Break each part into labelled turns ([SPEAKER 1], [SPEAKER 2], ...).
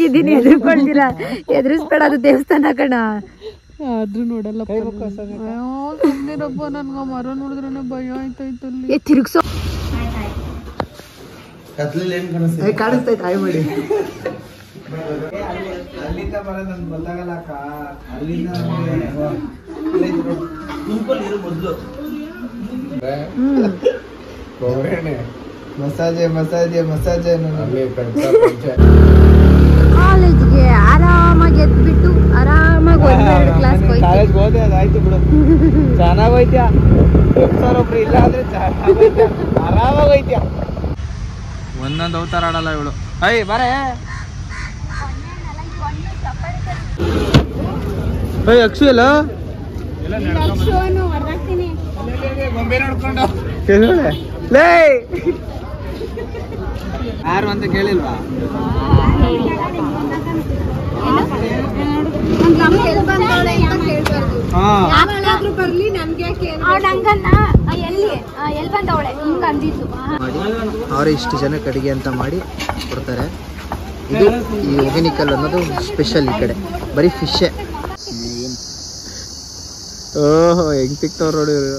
[SPEAKER 1] ಆಗಿದ್ದೀನಿ ಎದುರ್ಕೊಳ್ತೀರ ಎದುರಿಸ್ಬೇಡ ಅದು ದೇವಸ್ಥಾನ ಕಣ
[SPEAKER 2] ಆದ್ರೂ ನೋಡಲ್ಲ ಸುಮ್ಮನಿರಪ್ಪ ನನ್ಗ ಮರ ನೋಡಿದ್ರೆ ಭಯ ಆಯ್ತಾಯ್ತು ಅಲ್ಲಿ
[SPEAKER 1] ಏ ತಿರುಗ್ಸೋ
[SPEAKER 3] ಕಾಣಿಸ್ತೈತೆ ಆಯ್ ಮಾಡಿ
[SPEAKER 4] ಅಲ್ಲಿಂದ ಬರೋದು ನನ್ಗೆ ಗೊತ್ತಾಗಲ್ಲ ಅಕ್ಕ ಅಲ್ಲಿಂದ ಗುಂಪಲ್ಲಿ ಮೊದಲು ಮಸಾಜೆ ಮಸಾಜೆ ಮಸಾಜೆ
[SPEAKER 1] ಕಾಲೇಜ್ಗೆ ಆರಾಮಾಗಿ ಎದ್ಬಿಟ್ಟು ಆರಾಮಾಗಿ ಒಂದೆರಡು ಕ್ಲಾಸ್ ಹೋಯ್ತು
[SPEAKER 4] ಕಾಲೇಜ್ಗೆ ಹೋದೆ ಅದಾಯ್ತು ಬಿಡು ಚೆನ್ನಾಗ್ ಹೋಯ್ತ್ಯಾ ಸರ್ ಒಬ್ರು ಇಲ್ಲ ಅಂದ್ರೆ ಆರಾಮಾಗಿ ಹೋಯ್ತ್ಯಾ ಒಂದೊಂದು ಅವತಾರ ಆಡಲ್ಲ ಇವಳು ಐ ಬಾರೆ ಏಯ್ ಅಕ್ಷು ಎಲ್ಲ ಗೊಂಬೆ ನೋಡ್ಕೊಂಡು ಲೇ ಯಾರು ಅಂತ ಕೇಳಿಲ್ವಾ ಹಾ
[SPEAKER 1] ಎಲ್ಲಿ ಎಲ್ಲಿ ಬಂದವಳೆ ಹಿಂಗ ಅಂದಿದ್ದು
[SPEAKER 3] ಅವರೇ ಇಷ್ಟು ಜನಕ್ಕೆ ಅಡಿಗೆ ಅಂತ ಮಾಡಿ ಕೊಡ್ತಾರೆ ಇದು ಈ ಒಗೆನಿಕಲ್ ಅನ್ನೋದು ಸ್ಪೆಷಲ್ ಈ ಕಡೆ ಬರೀ ಫಿಶೇ ಓಹೋ ಹೆಂಗ್ ಸಿಗ್ತಾವ್ರ ನೋಡಿ ಇವ್ರು.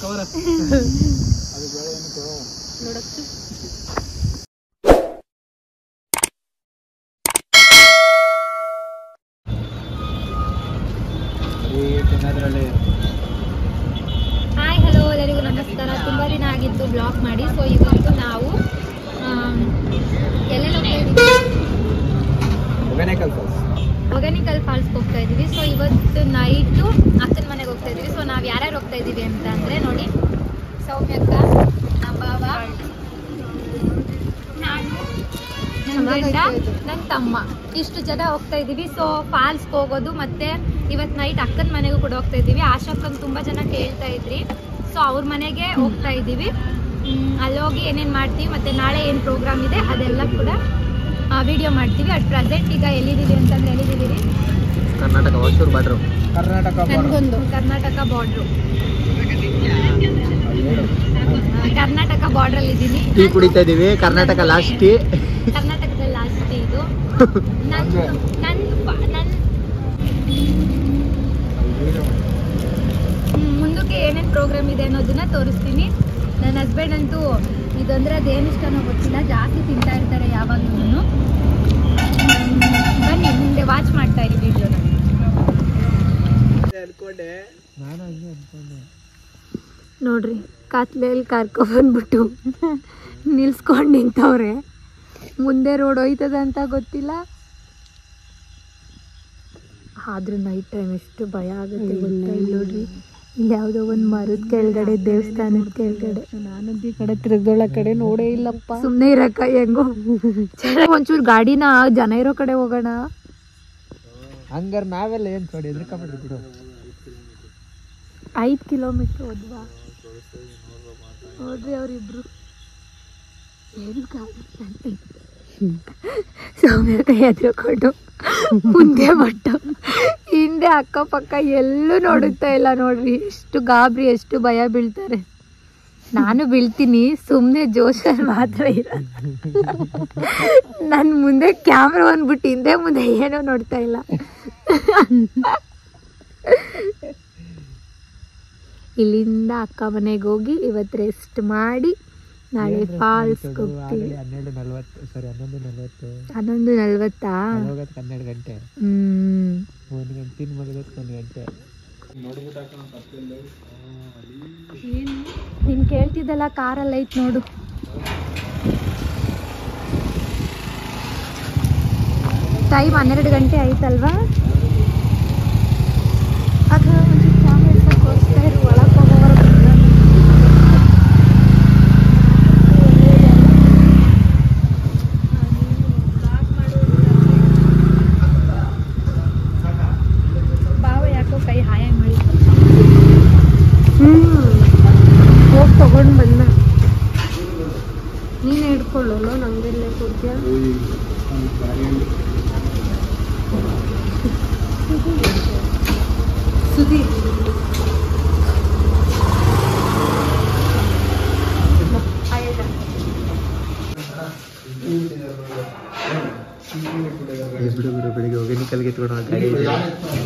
[SPEAKER 1] ಹಾಯ್ ಹಲೋ ಎಲ್ಲರಿಗೂ ನಮಸ್ಕಾರ ತುಂಬ ದಿನ ಆಗಿತ್ತು ಬ್ಲಾಗ್ ಮಾಡಿ ಸೊ ಇವತ್ತು ನಾವು ಆಮ್, ಎಲ್ಲೆಲ್ಲ ಹೋಗ್ತಾ ಇದ್ದೀವಿ
[SPEAKER 4] ಒಗನೇಕಲ್ ಫಾಲ್ಸ್
[SPEAKER 1] ಒಗನಿಕಲ್ ಫಾಲ್ಸ್ಗೆ ಹೋಗ್ತಾ ಇದ್ದೀವಿ ಸೊ ಇವತ್ತು ನೈಟು ಅಕ್ಕನ ಮನೆಗೆ ಹೋಗ್ತಾ ಇದ್ದೀವಿ ಸೊ ನಾವು ಯಾರ್ಯಾರು ಹೋಗ್ತಾ ಇದ್ದೀವಿ ಅಂತ ಅಂದರೆ ನೋಡಿ ಸೌಮ್ಯಕ್ಕ ನಮ್ಮ ಬಾವ ನಾನು ನನ್ನ ಗಂಡ ನನ್ನ ತಮ್ಮ ಇಷ್ಟು ಜನ ಹೋಗ್ತಾ ಇದ್ದೀವಿ ಸೊ ಫಾಲ್ಸ್ಗೆ ಹೋಗೋದು ಮತ್ತೆ ಇವತ್ತು ನೈಟ್ ಅಕ್ಕನ ಮನೆಗೂ ಕೂಡ ಹೋಗ್ತಾ ಇದ್ದೀವಿ ಆಶಕ್ಕನ್ ತುಂಬ ಜನ ಕೇಳ್ತಾ ಇದ್ರಿ ಸೊ ಅವ್ರ ಮನೆಗೆ ಹೋಗ್ತಾ ಇದ್ದೀವಿ ಮ್, ಅಲ್ಲಿ ಹೋಗಿ ಏನೇನು ಮಾಡ್ತೀವಿ ಮತ್ತೆ ನಾಳೆ ಏನು ಪ್ರೋಗ್ರಾಮ್ ಇದೆ ಅದೆಲ್ಲ ಕೂಡ ವಿಡಿಯೋ ಮಾಡ್ತೀವಿ ಅಟ್ ಪ್ರೆಸೆಂಟ್ ಈಗ ಎಲ್ಲಿದ್ದೀವಿ ಅಂತಂದ್ರೆ ಎಲ್ಲಿದ್ದೀವಿ
[SPEAKER 3] ಕರ್ನಾಟಕ ಹೊಸೂರು ಬಾರ್ಡ್ರು
[SPEAKER 4] ಕರ್ನಾಟಕ
[SPEAKER 1] ನನ್ಗೊಂದು ಕರ್ನಾಟಕ ಬಾರ್ಡ್ರು ಕರ್ನಾಟಕ ಬಾರ್ಡ್ರಲ್ಲಿ ಇದ್ದೀನಿ
[SPEAKER 3] ಟೀ ಕುಡಿತಾ ಇದೀವಿ ಕರ್ನಾಟಕ ಲಾಸ್ಟ್ ಟೀ
[SPEAKER 1] ಕರ್ನಾಟಕದ ಲಾಸ್ಟ್ ಇದು ನನ್ ನನ್ ಪ- ನನ್ ಹ್ಮ್, ಮುಂದಕ್ಕೆ ಏನೇನು ಪ್ರೋಗ್ರಾಮ್ ಇದೆ ಅನ್ನೋದನ್ನ ತೋರಿಸ್ತೀನಿ ನನ್ನ ಹಸ್ಬೆಂಡ್ ಅಂತೂ ಇದಂದ್ರೆ ಅದೇನು ಇಷ್ಟನೋ ಗೊತ್ತಿಲ್ಲ ಜಾಸ್ತಿ ತಿಂತಾ ಇರ್ತಾರೆ ಯಾವಾಗ್ಲೂ ಬನ್ನಿ ಮುಂದೆ ವಾಚ್ ಮಾಡ್ತಾ ಇರಿ ವಿಡಿಯೋನ
[SPEAKER 4] ಅನ್ಕೊಂಡೆ
[SPEAKER 1] ನೋಡ್ರಿ ಕತ್ಲೆಯಲ್ಲಿ ಕರ್ಕೊಬಂದ್ಬಿಟ್ಟು ನಿಲ್ಸ್ಕೊಂಡು ನಿಂತವ್ರೆ ಮುಂದೆ ರೋಡ್ ಹೋಯ್ತದ ಅಂತ ಗೊತ್ತಿಲ್ಲ ಆದ್ರೂ ನೈಟ್ ಟೈಮ್ ಎಷ್ಟು ಭಯ ಆಗುತ್ತೆ ಗೊತ್ತಾ ಇಲ್ಲಿ ನೋಡ್ರಿ ಇಲ್ಲಿ ಯಾವುದೋ ಒಂದು ಮರದ ಕೆಳಗಡೆ ದೇವಸ್ಥಾನದ ಕೆಳಗಡೆ
[SPEAKER 2] ನಾನಂತ ಈ ಕಡೆ ತಿರುಗ್ದೋಳ ಕಡೆ ನೋಡೇ ಇಲ್ಲಪ್ಪ
[SPEAKER 1] ಸುಮ್ಮನೆ ಇರಕ್ಕ ಹೆಂಗೋ ಚೆನ್ನಾಗಿ ಒಂಚೂರು ಗಾಡಿನ ಜನ ಇರೋ ಕಡೆ ಹೋಗೋಣ
[SPEAKER 4] ಹಂಗಾರೆ ನಾವೆಲ್ಲ ಏನ್ ನೋಡಿ ಎದ್ರಕೊಂಡ್ಬಿಡ್ರಿ ಬಿಡು
[SPEAKER 1] ಐದು ಕಿಲೋಮೀಟ್ರ್ ಹೋದ್ವಾ ನೋಡ್ರಿ ಅವರಿಬ್ರು ಏನು ಗಾಡಿ ಸೌಮ್ಯಕ ಎದ್ರುಕೊಂಡು ಮುಂದೆ ಬಟ್ಟು ಹಿಂದೆ ಅಕ್ಕಪಕ್ಕ ಎಲ್ಲೂ ನೋಡುತ್ತಾ ಇಲ್ಲ ನೋಡ್ರಿ ಎಷ್ಟು ಗಾಬರಿ ಎಷ್ಟು ಭಯ ಬೀಳ್ತಾರೆ ನಾನು ಬೀಳ್ತೀನಿ ಸುಮ್ಮನೆ ಜೋಶಲ್ಲಿ ಮಾತ್ರ ಇರ ನನ್ನ ಮುಂದೆ ಕ್ಯಾಮ್ರಾ ಬಂದ್ಬಿಟ್ಟು ಹಿಂದೆ ಮುಂದೆ ಏನೋ ನೋಡ್ತಾ ಇಲ್ಲ ಇಲ್ಲಿಂದ ಅಕ್ಕ ಮನೆಗೆ ಹೋಗಿ ಇವತ್ತು ರೆಸ್ಟ್ ಮಾಡಿ ನಾಳೆ ಫಾಲ್ಸ್ಗೆ ಹೋಗ್ತೀವಿ
[SPEAKER 4] ಹನ್ನೆರಡು ನಲ್ವತ್ತು ಸಾರಿ ಹನ್ನೊಂದು ನಲ್ವತ್ತು
[SPEAKER 1] ಹನ್ನೊಂದು ನಲ್ವತ್ತಾ
[SPEAKER 4] ಹೋಗೋದಕ್ಕೆ ಹನ್ನೆರಡು ಗಂಟೆ
[SPEAKER 1] ಹ್ಮ್
[SPEAKER 4] ಒಂದು ಗಂಟೆ ತಿನ್ ಮಲಗೋದಕ್ಕೆ ಒಂದು ಗಂಟೆ
[SPEAKER 1] ನೀನ್ ಕೇಳ್ತಿದ್ದಲ್ಲ ಕಾರಲ್ಲಿ ಐತ್ ನೋಡು ಟೈಮ್ ಹನ್ನೆರಡು ಗಂಟೆ ಆಯ್ತಲ್ವಾ ಆಗ ಒಂಚೂರು ಕ್ಯಾಮ್ರಾ ಇಟ್ಕೊಂಡು ತೋರಿಸ್ತಾ ಇರು ಒಳಗೆ ಹೋಗೋವರೆಗೂ ಬಾವ ಯಾಕೋ ಕೈ ಹಾಯ ಮಾಡಿ ಹೋಗಿ ತಗೊಂಡು ಬಂದ ನೀನು ಹಿಡ್ಕೊಳ್ಳಲ್ಲ ನಂಗೆಲ್ಲೇ ಕೊಡ್ತೀಯ ಸುದಿ
[SPEAKER 3] ಏ ಬಿಡು ಬಿಡು ಬೆಳಿಗ್ಗೆ ಒಗೆನಿಕಲ್ಗೆ ಎತ್ಕೊಂಡು ಹೋಗೋ ಗಾಡಿ ಇದೆ.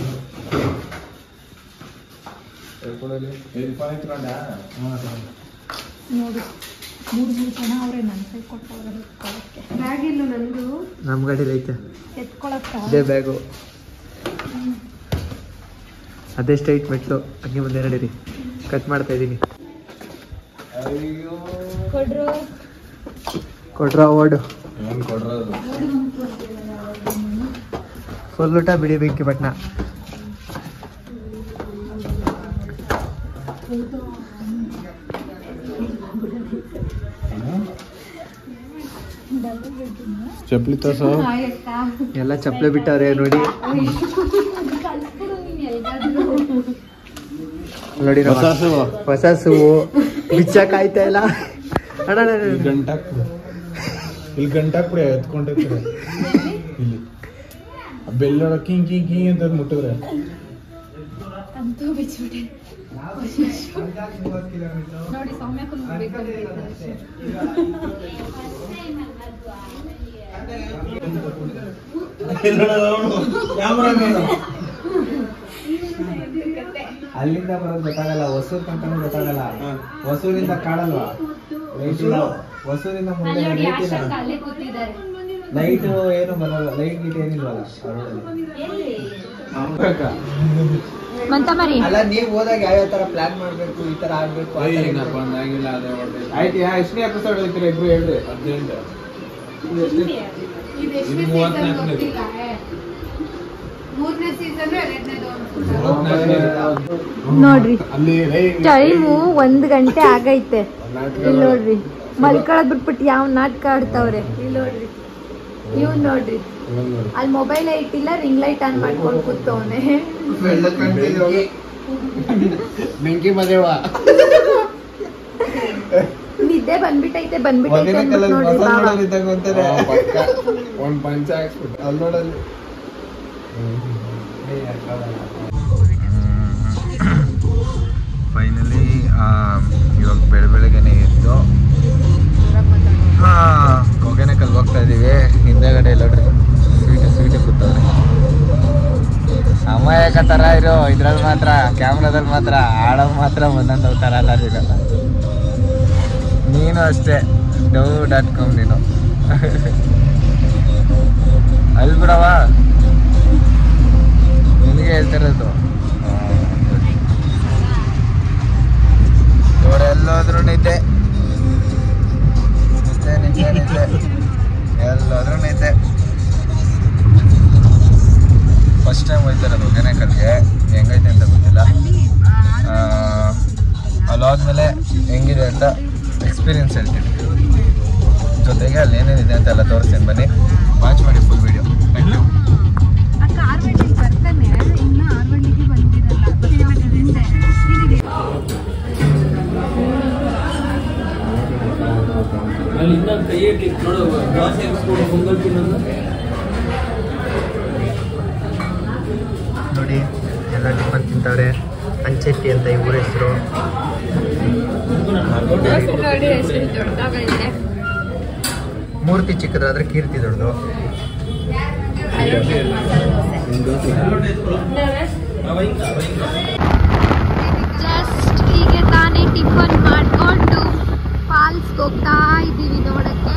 [SPEAKER 1] ನೋಡಿ ಮೂರು ಮೂರು ಜನ ಅವ್ರೆ ನನ್ನ ಕೈ ಕೊಟ್ಟವ್ರೆ ಎತ್ಕೊಳಕ್ಕೆ
[SPEAKER 2] ಬ್ಯಾಗ್ ಇಲ್ಲ ನಂದು
[SPEAKER 3] ನಮ್ಮ ಗಾಡೀಲಿ ಐತೆ
[SPEAKER 1] ಎತ್ಕೊಳಕ್ಕ
[SPEAKER 3] ಇದೇ ಬ್ಯಾಗು ಅದೇ ಸ್ಟ್ರೈಟ್ ಮೆಟ್ಲು ಹಂಗೆ ಮುಂದೆ ನಡೀರಿ ಕಟ್ ಮಾಡ್ತಾ ಇದ್ದೀನಿ
[SPEAKER 1] ಕೊಡ್ರು
[SPEAKER 3] ಕೊಟ್ರ ಓಡು ಫುಲ್ ಊಟ ಬಿಡಿ ಬೆಂಕಿ ಪಟ್ನ
[SPEAKER 4] ಚಪ್ಪಲಿ ತೋರ್ಸೋ
[SPEAKER 3] ಎಲ್ಲ ಚಪ್ಪಲೆ ಬಿಟ್ಟವ್ರೆ ನೋಡಿ ನೋಡಿ ನಮ್ಮ
[SPEAKER 4] ಹೊಸ ಹಸುವು.
[SPEAKER 3] ಹೊಸ ಸುವು ಬಿಚ್ಚಕ್ ಆಯ್ತಾ ಇಲ್ಲ ಅಣ್ಣ ಅಣ್ಣ, ಅಣ್ಣ.
[SPEAKER 4] ಗಂಟಾಕ್ ಇಲ್ಲಿ ಗಂಟಾಕ್ ಬಿಡಿ ಎತ್ಕೊಂಡಿರ್ತಾರೆ ಇಲ್ಲಿ ಆ ಬೆಲ್ಲ ಕಿಂಗ್ ಕಿಂಗ್ ಕಿಂಗ್ ಅಂತ ಮುಟ್ಟಿದ್ರೆ
[SPEAKER 1] ಅಂತೂ ಬಿಚ್ಬಿಟ್ಟೆ ನೋಡಿ ಸೌಮ್ಯ ಕುಂದ್ಬೇಕು
[SPEAKER 3] ಅಲ್ಲಿಂದ ಬರೋದು ಗೊತ್ತಾಗಲ್ಲ ಹೊಸೂರ್ ತನಕ ಗೊತ್ತಾಗಲ್ಲ ಹೊಸೂರಿಂದ ಕಾಡಲ್ವಾ ಹೊಸೂರಿಂದ ಮುಂದೆ
[SPEAKER 1] ಅಲ್ಲಿ ನೋಡಿ
[SPEAKER 3] ಲೈಟ್ ಇಲ್ಲ
[SPEAKER 1] ಆಶಾಕ್ಕ ಅಲ್ಲೇ ಕೂತಿದ್ದಾರೆ
[SPEAKER 3] ಲೈಟ್ ಏನು ಬರಲ್ಲ ಲೈಟ್ ಗೀಟ್ ಏನಿಲ್ವಲ್ಲ ಆ ರೋಡಲ್ಲಿ
[SPEAKER 1] ಮಂತ ಮರಿ
[SPEAKER 3] ಅಲ್ಲ ನೀವ್ ಹೋದಾಗ ಯಾವ ತರ ಪ್ಲಾನ್ ಮಾಡ್ಬೇಕು ಈ ತರ ಆಗ್ಬೇಕು ಆ ತರ ಇರ್ಬೇಕು. ಆಯ್ತು ಯಾ ಎಷ್ಟನೇ ಎಪಿಸೋಡ್ ಹೇಳ್ತೀರಾ ಇಬ್ರು ಹೇಳ್ರಿ
[SPEAKER 2] ಇದು
[SPEAKER 4] ಮೂವತ್ನಾಲ್ಕನೇ.
[SPEAKER 2] ಗೊತ್ತಿಲ್ಲ ಮೂರನೇ ಸೀಸನ್ ಎರಡನೇದು
[SPEAKER 1] ನೋಡ್ರಿ
[SPEAKER 4] ಅಲ್ಲಿ
[SPEAKER 1] ಟೈಮು ಒಂದ್ ಗಂಟೆ ಆಗೈತೆ ಇಲ್ಲಿ ನೋಡ್ರಿ ಮಲ್ಕೊಳದ್ ಬಿಟ್ಬಿಟ್ಟು ಯಾವ ನಾಟಕ ಆಡ್ತಾವ್ರೆ ಇಲ್ಲಿ ನೋಡ್ರಿ ಇವ್ ನೋಡ್ರಿ ಅಲ್ಲಿ ಮೊಬೈಲ್ ಇಟ್ಟಿಲ್ಲ ರಿಂಗ್ ಲೈಟ್ ಆನ್ ಮಾಡ್ಕೊಂಡು ಕೂತವನೆ
[SPEAKER 3] ಬೆಂಕಿ ಮದೇವ
[SPEAKER 1] ನಿದ್ದೆ ಬಂದ್ಬಿಟ್ಟೈತೆ ಬಂದ್ಬಿಟ್ಟೈತೆ ಅಂದ್ಬಿಟ್ ನೋಡ್ರಿ ಬಾವ
[SPEAKER 4] ಒಂದ್ ಪಂಚ ಹಾಕ್ಸ್ಬಿಟ್ಟು
[SPEAKER 3] ಅಲ್ಲಿ ನೋಡಲ್ಲಿ
[SPEAKER 4] ಫೈನಲಿ ಇವಾಗ ಬೆಳ ಬೆಳಗ್ಗೆನೆ ಎದ್ದು ಹೊಗೆನಕಲ್ ಹೋಗ್ತಾ ಇದೀವಿ ಹಿಂದೆಗಡೆ ನೋಡ್ರಿ ಸ್ವೀಟ್ ಸ್ವೀಟ್ ಕೂತವ್ರೆ ಸಮಯಕ ಥರ ಇರೋ ಇದ್ರಲ್ಲಿ ಮಾತ್ರ ಕ್ಯಾಮ್ರಾದಲ್ಲಿ ಮಾತ್ರ ಆಡೋದು ಮಾತ್ರ ಒಂದೊಂದು ಥರ ಎಲ್ಲ ಇರಲ್ಲ ನೀನು ಅಷ್ಟೇ ಡವ್ ಡಾಟ್ ಕಾಮ್ ನೀನು ಅಲ್ಲಿ ಬಿಡವ ನಿನಗೆ ಹೇಳ್ತಿರೋದು ಎಲ್ಲೋದ್ರೂ ನಿದ್ದೆ ನಿದ್ದೆ ನಿದ್ದೆ ನಿದ್ದೆ ಎಲ್ಲೋದ್ರೂ ನಿದ್ದೆ ಫಸ್ಟ್ ಟೈಮ್ ಹೋಯ್ತಾರೆ ಹೊಗೆನೆಕಲ್ಗೆ ಹೆಂಗೈತೆ ಅಂತ ಗೊತ್ತಿಲ್ಲ ಆ, ಅಲ್ಲಾದ್ಮೇಲೆ ಹೆಂಗಿದೆ ಅಂತ ಎಕ್ಸ್ಪೀರಿಯನ್ಸ್ ಹೇಳ್ತೀನಿ ಜೊತೆಗೆ ಅಲ್ಲಿ ಏನೇನಿದೆ ಅಂತ ಎಲ್ಲ ತೋರಿಸ್ತೀನಿ ಬನ್ನಿ ವಾಚ್ ಮಾಡಿ ಫುಲ್ ವಿಡಿಯೋ ಥ್ಯಾಂಕ್ ಯು
[SPEAKER 2] ಅಕ್ಕ ಆರು ಗಂಟೆಗೆ ಬರ್ತಾನೆ ಇನ್ನು ಆರು ಗಂಟೆಗೆ ಬಂದಿರಲ್ಲ
[SPEAKER 3] ನೋಡಿ ಎಲ್ಲ ಟಿಫನ್ ತಿಂತವ್ರೆ ಅಂಚೆಟ್ಟಿ ಅಂತ ಈ ಊರ ಹೆಸರು
[SPEAKER 1] ನೋಡಿ ಎಷ್ಟು ದೊಡ್ಡದಾಗೈತೆ
[SPEAKER 3] ಮೂರ್ತಿ ಚಿಕ್ಕದಾದ್ರೆ ಕೀರ್ತಿ ದೊಡ್ಡದು
[SPEAKER 1] ಜಸ್ಟ್ ಹೀಗೆ ತಾನೇ ಟಿಫನ್ ಮಾಡಿಕೊಂಡು ಫಾಲ್ಸ್ಗೆ ಹೋಗ್ತಾ ಇದ್ದೀವಿ ನೋಡಕ್ಕೆ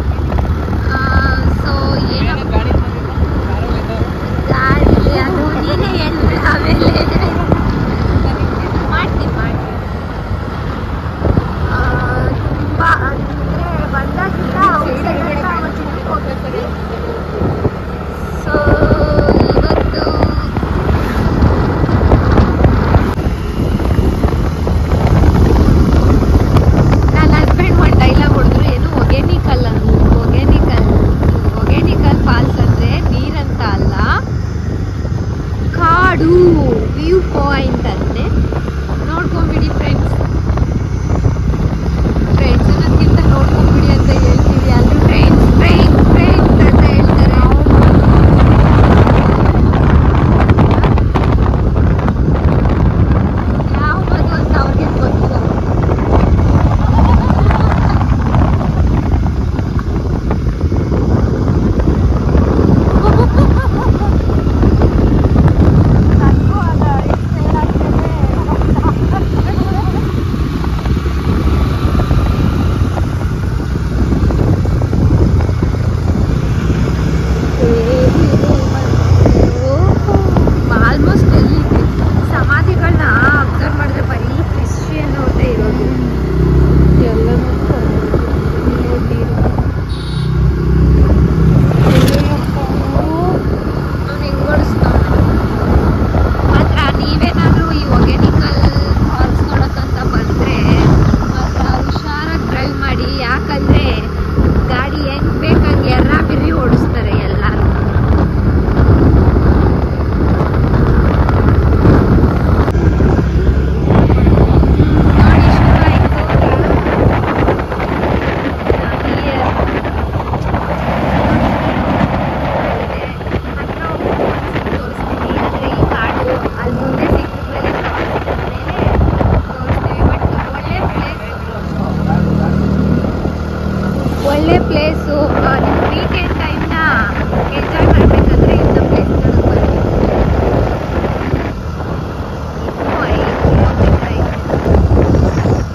[SPEAKER 1] ಸೊ ಏನೋ ಗಾಡಿ ಅದು ನೀನೇ ಹೇಳ್ಬಿಡ ಆಮೇಲೆ ಮಾಡ್ತೀನಿ ಮಾಡ್ತೀನಿ ಆ, ತುಂಬಾ ಅಂದರೆ ಬಂದಾಗಿಂದ ಔಟ್ಸೈಡ್ ಹೋಗ್ಬೇಕು ಸೊ ಇವತ್ತು ನನ್ನ ಹಸ್ಬೆಂಡ್ ಒಂದು ಡೈಲಾಗ್ ಹೊಡೆದ್ರು ಏನು ಒಗೆನಿಕಲ್ ಅಂತ ಒಗೆನಿಕಲ್ ಒಗೆನಿಕಲ್ ಫಾಲ್ಸ್ ಅಂದ್ರೆ ನೀರಂತ ಅಲ್ಲ ಕಾಡು ವ್ಯೂ ಗಾಡಿ ಹೆಂಗ್ ಬೇಕಂಗೆ ಎರ್ರ ಬಿರ್ರಿ ಓಡಿಸ್ತಾರೆ ಎಲ್ಲಾರು ನೋಡಿ ಶುರು ಆಯ್ತು ಒಳ್ಳೆ ಪ್ಲೇಸು ನಿಮ್ಮ ವೀಕೆಂಡ್ ಟೈಮ್ನ ಎಂಜಾಯ್ ಮಾಡಬೇಕಂದ್ರೆ ಇಂಥ ಪ್ಲೇಸ್ಗಳಿಗೆ ಬನ್ನಿ ಇನ್ನೂ ಐದು ಕಿಲೋಮೀಟರ್ ಐತೆ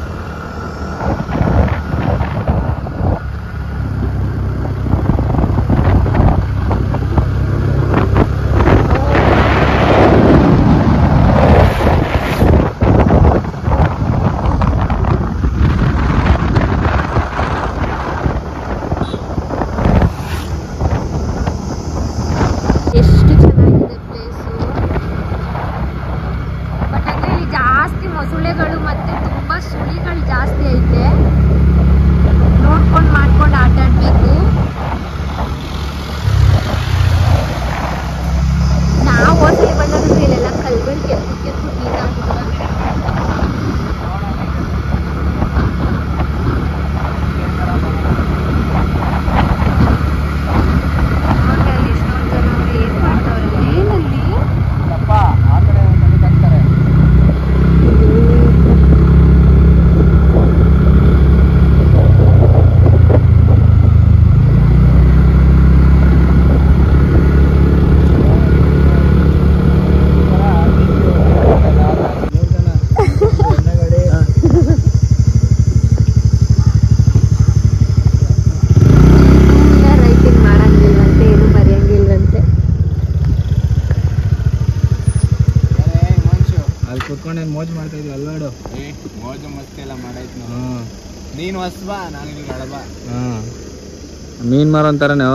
[SPEAKER 1] ಎಷ್ಟು ಚೆನ್ನಾಗಿದೆ ಪ್ಲೇಸು ಬಟ್ ಅಂದ್ರೆ ಇಲ್ಲಿ ಜಾಸ್ತಿ ಮೊಸಳೆಗಳು ಮತ್ತೆ ತುಂಬಾ ಸುಳಿಗಳು ಜಾಸ್ತಿ ಐತೆ ನೋಡ್ಕೊಂಡು ಮಾಡ್ಕೊಂಡು ಆಟ ಆಡ್ಬೇಕು ನಾವು ಹೋದ್ಸಲಿ ಬಂದಾಗ ಇಲ್ಲೆಲ್ಲ ಕಲ್ಗಳು ಕೆತ್ತು ಕೆತ್ತು ನೀಟಾಗ್ಬಿಟ್ಟು ನೋಡಿ ಅಲ್ಲಿ ಎಷ್ಟೊಂದು ಜನ ಅವ್ರು ಏನ್ ಮಾಡ್ತಾವ್ರೆ ಏನಲ್ಲಿ
[SPEAKER 3] ಆ ಕಡೆ ನಡೀತಾಗ್ತಾರೆ
[SPEAKER 1] ರೈಟಿಂಗ್ ಮಾಡಂಗಿಲ್ವಂತೆ ಏನು ಬರೆಯಂಗಿಲ್ವಂತೆ
[SPEAKER 3] ಅಲ್ಲಿ ಕುತ್ಕೊಂಡೆ ಮೋಜ್ ಮಾಡ್ತಾ ಇದ್ವಿ ಅಲ್ವಾಡು
[SPEAKER 4] ಮೋಜು ಮಸ್ತಿ ಎಲ್ಲ ಮಾಡಾಯ್ತು ನಾವು ನೀನು ಹೊಸ್ಬಾ ನಾನು ಇಲ್ಲಿ ಹಳಬಾ
[SPEAKER 3] ಮೀನ್ ಮಾರೋ ಅಂತಾರನೆ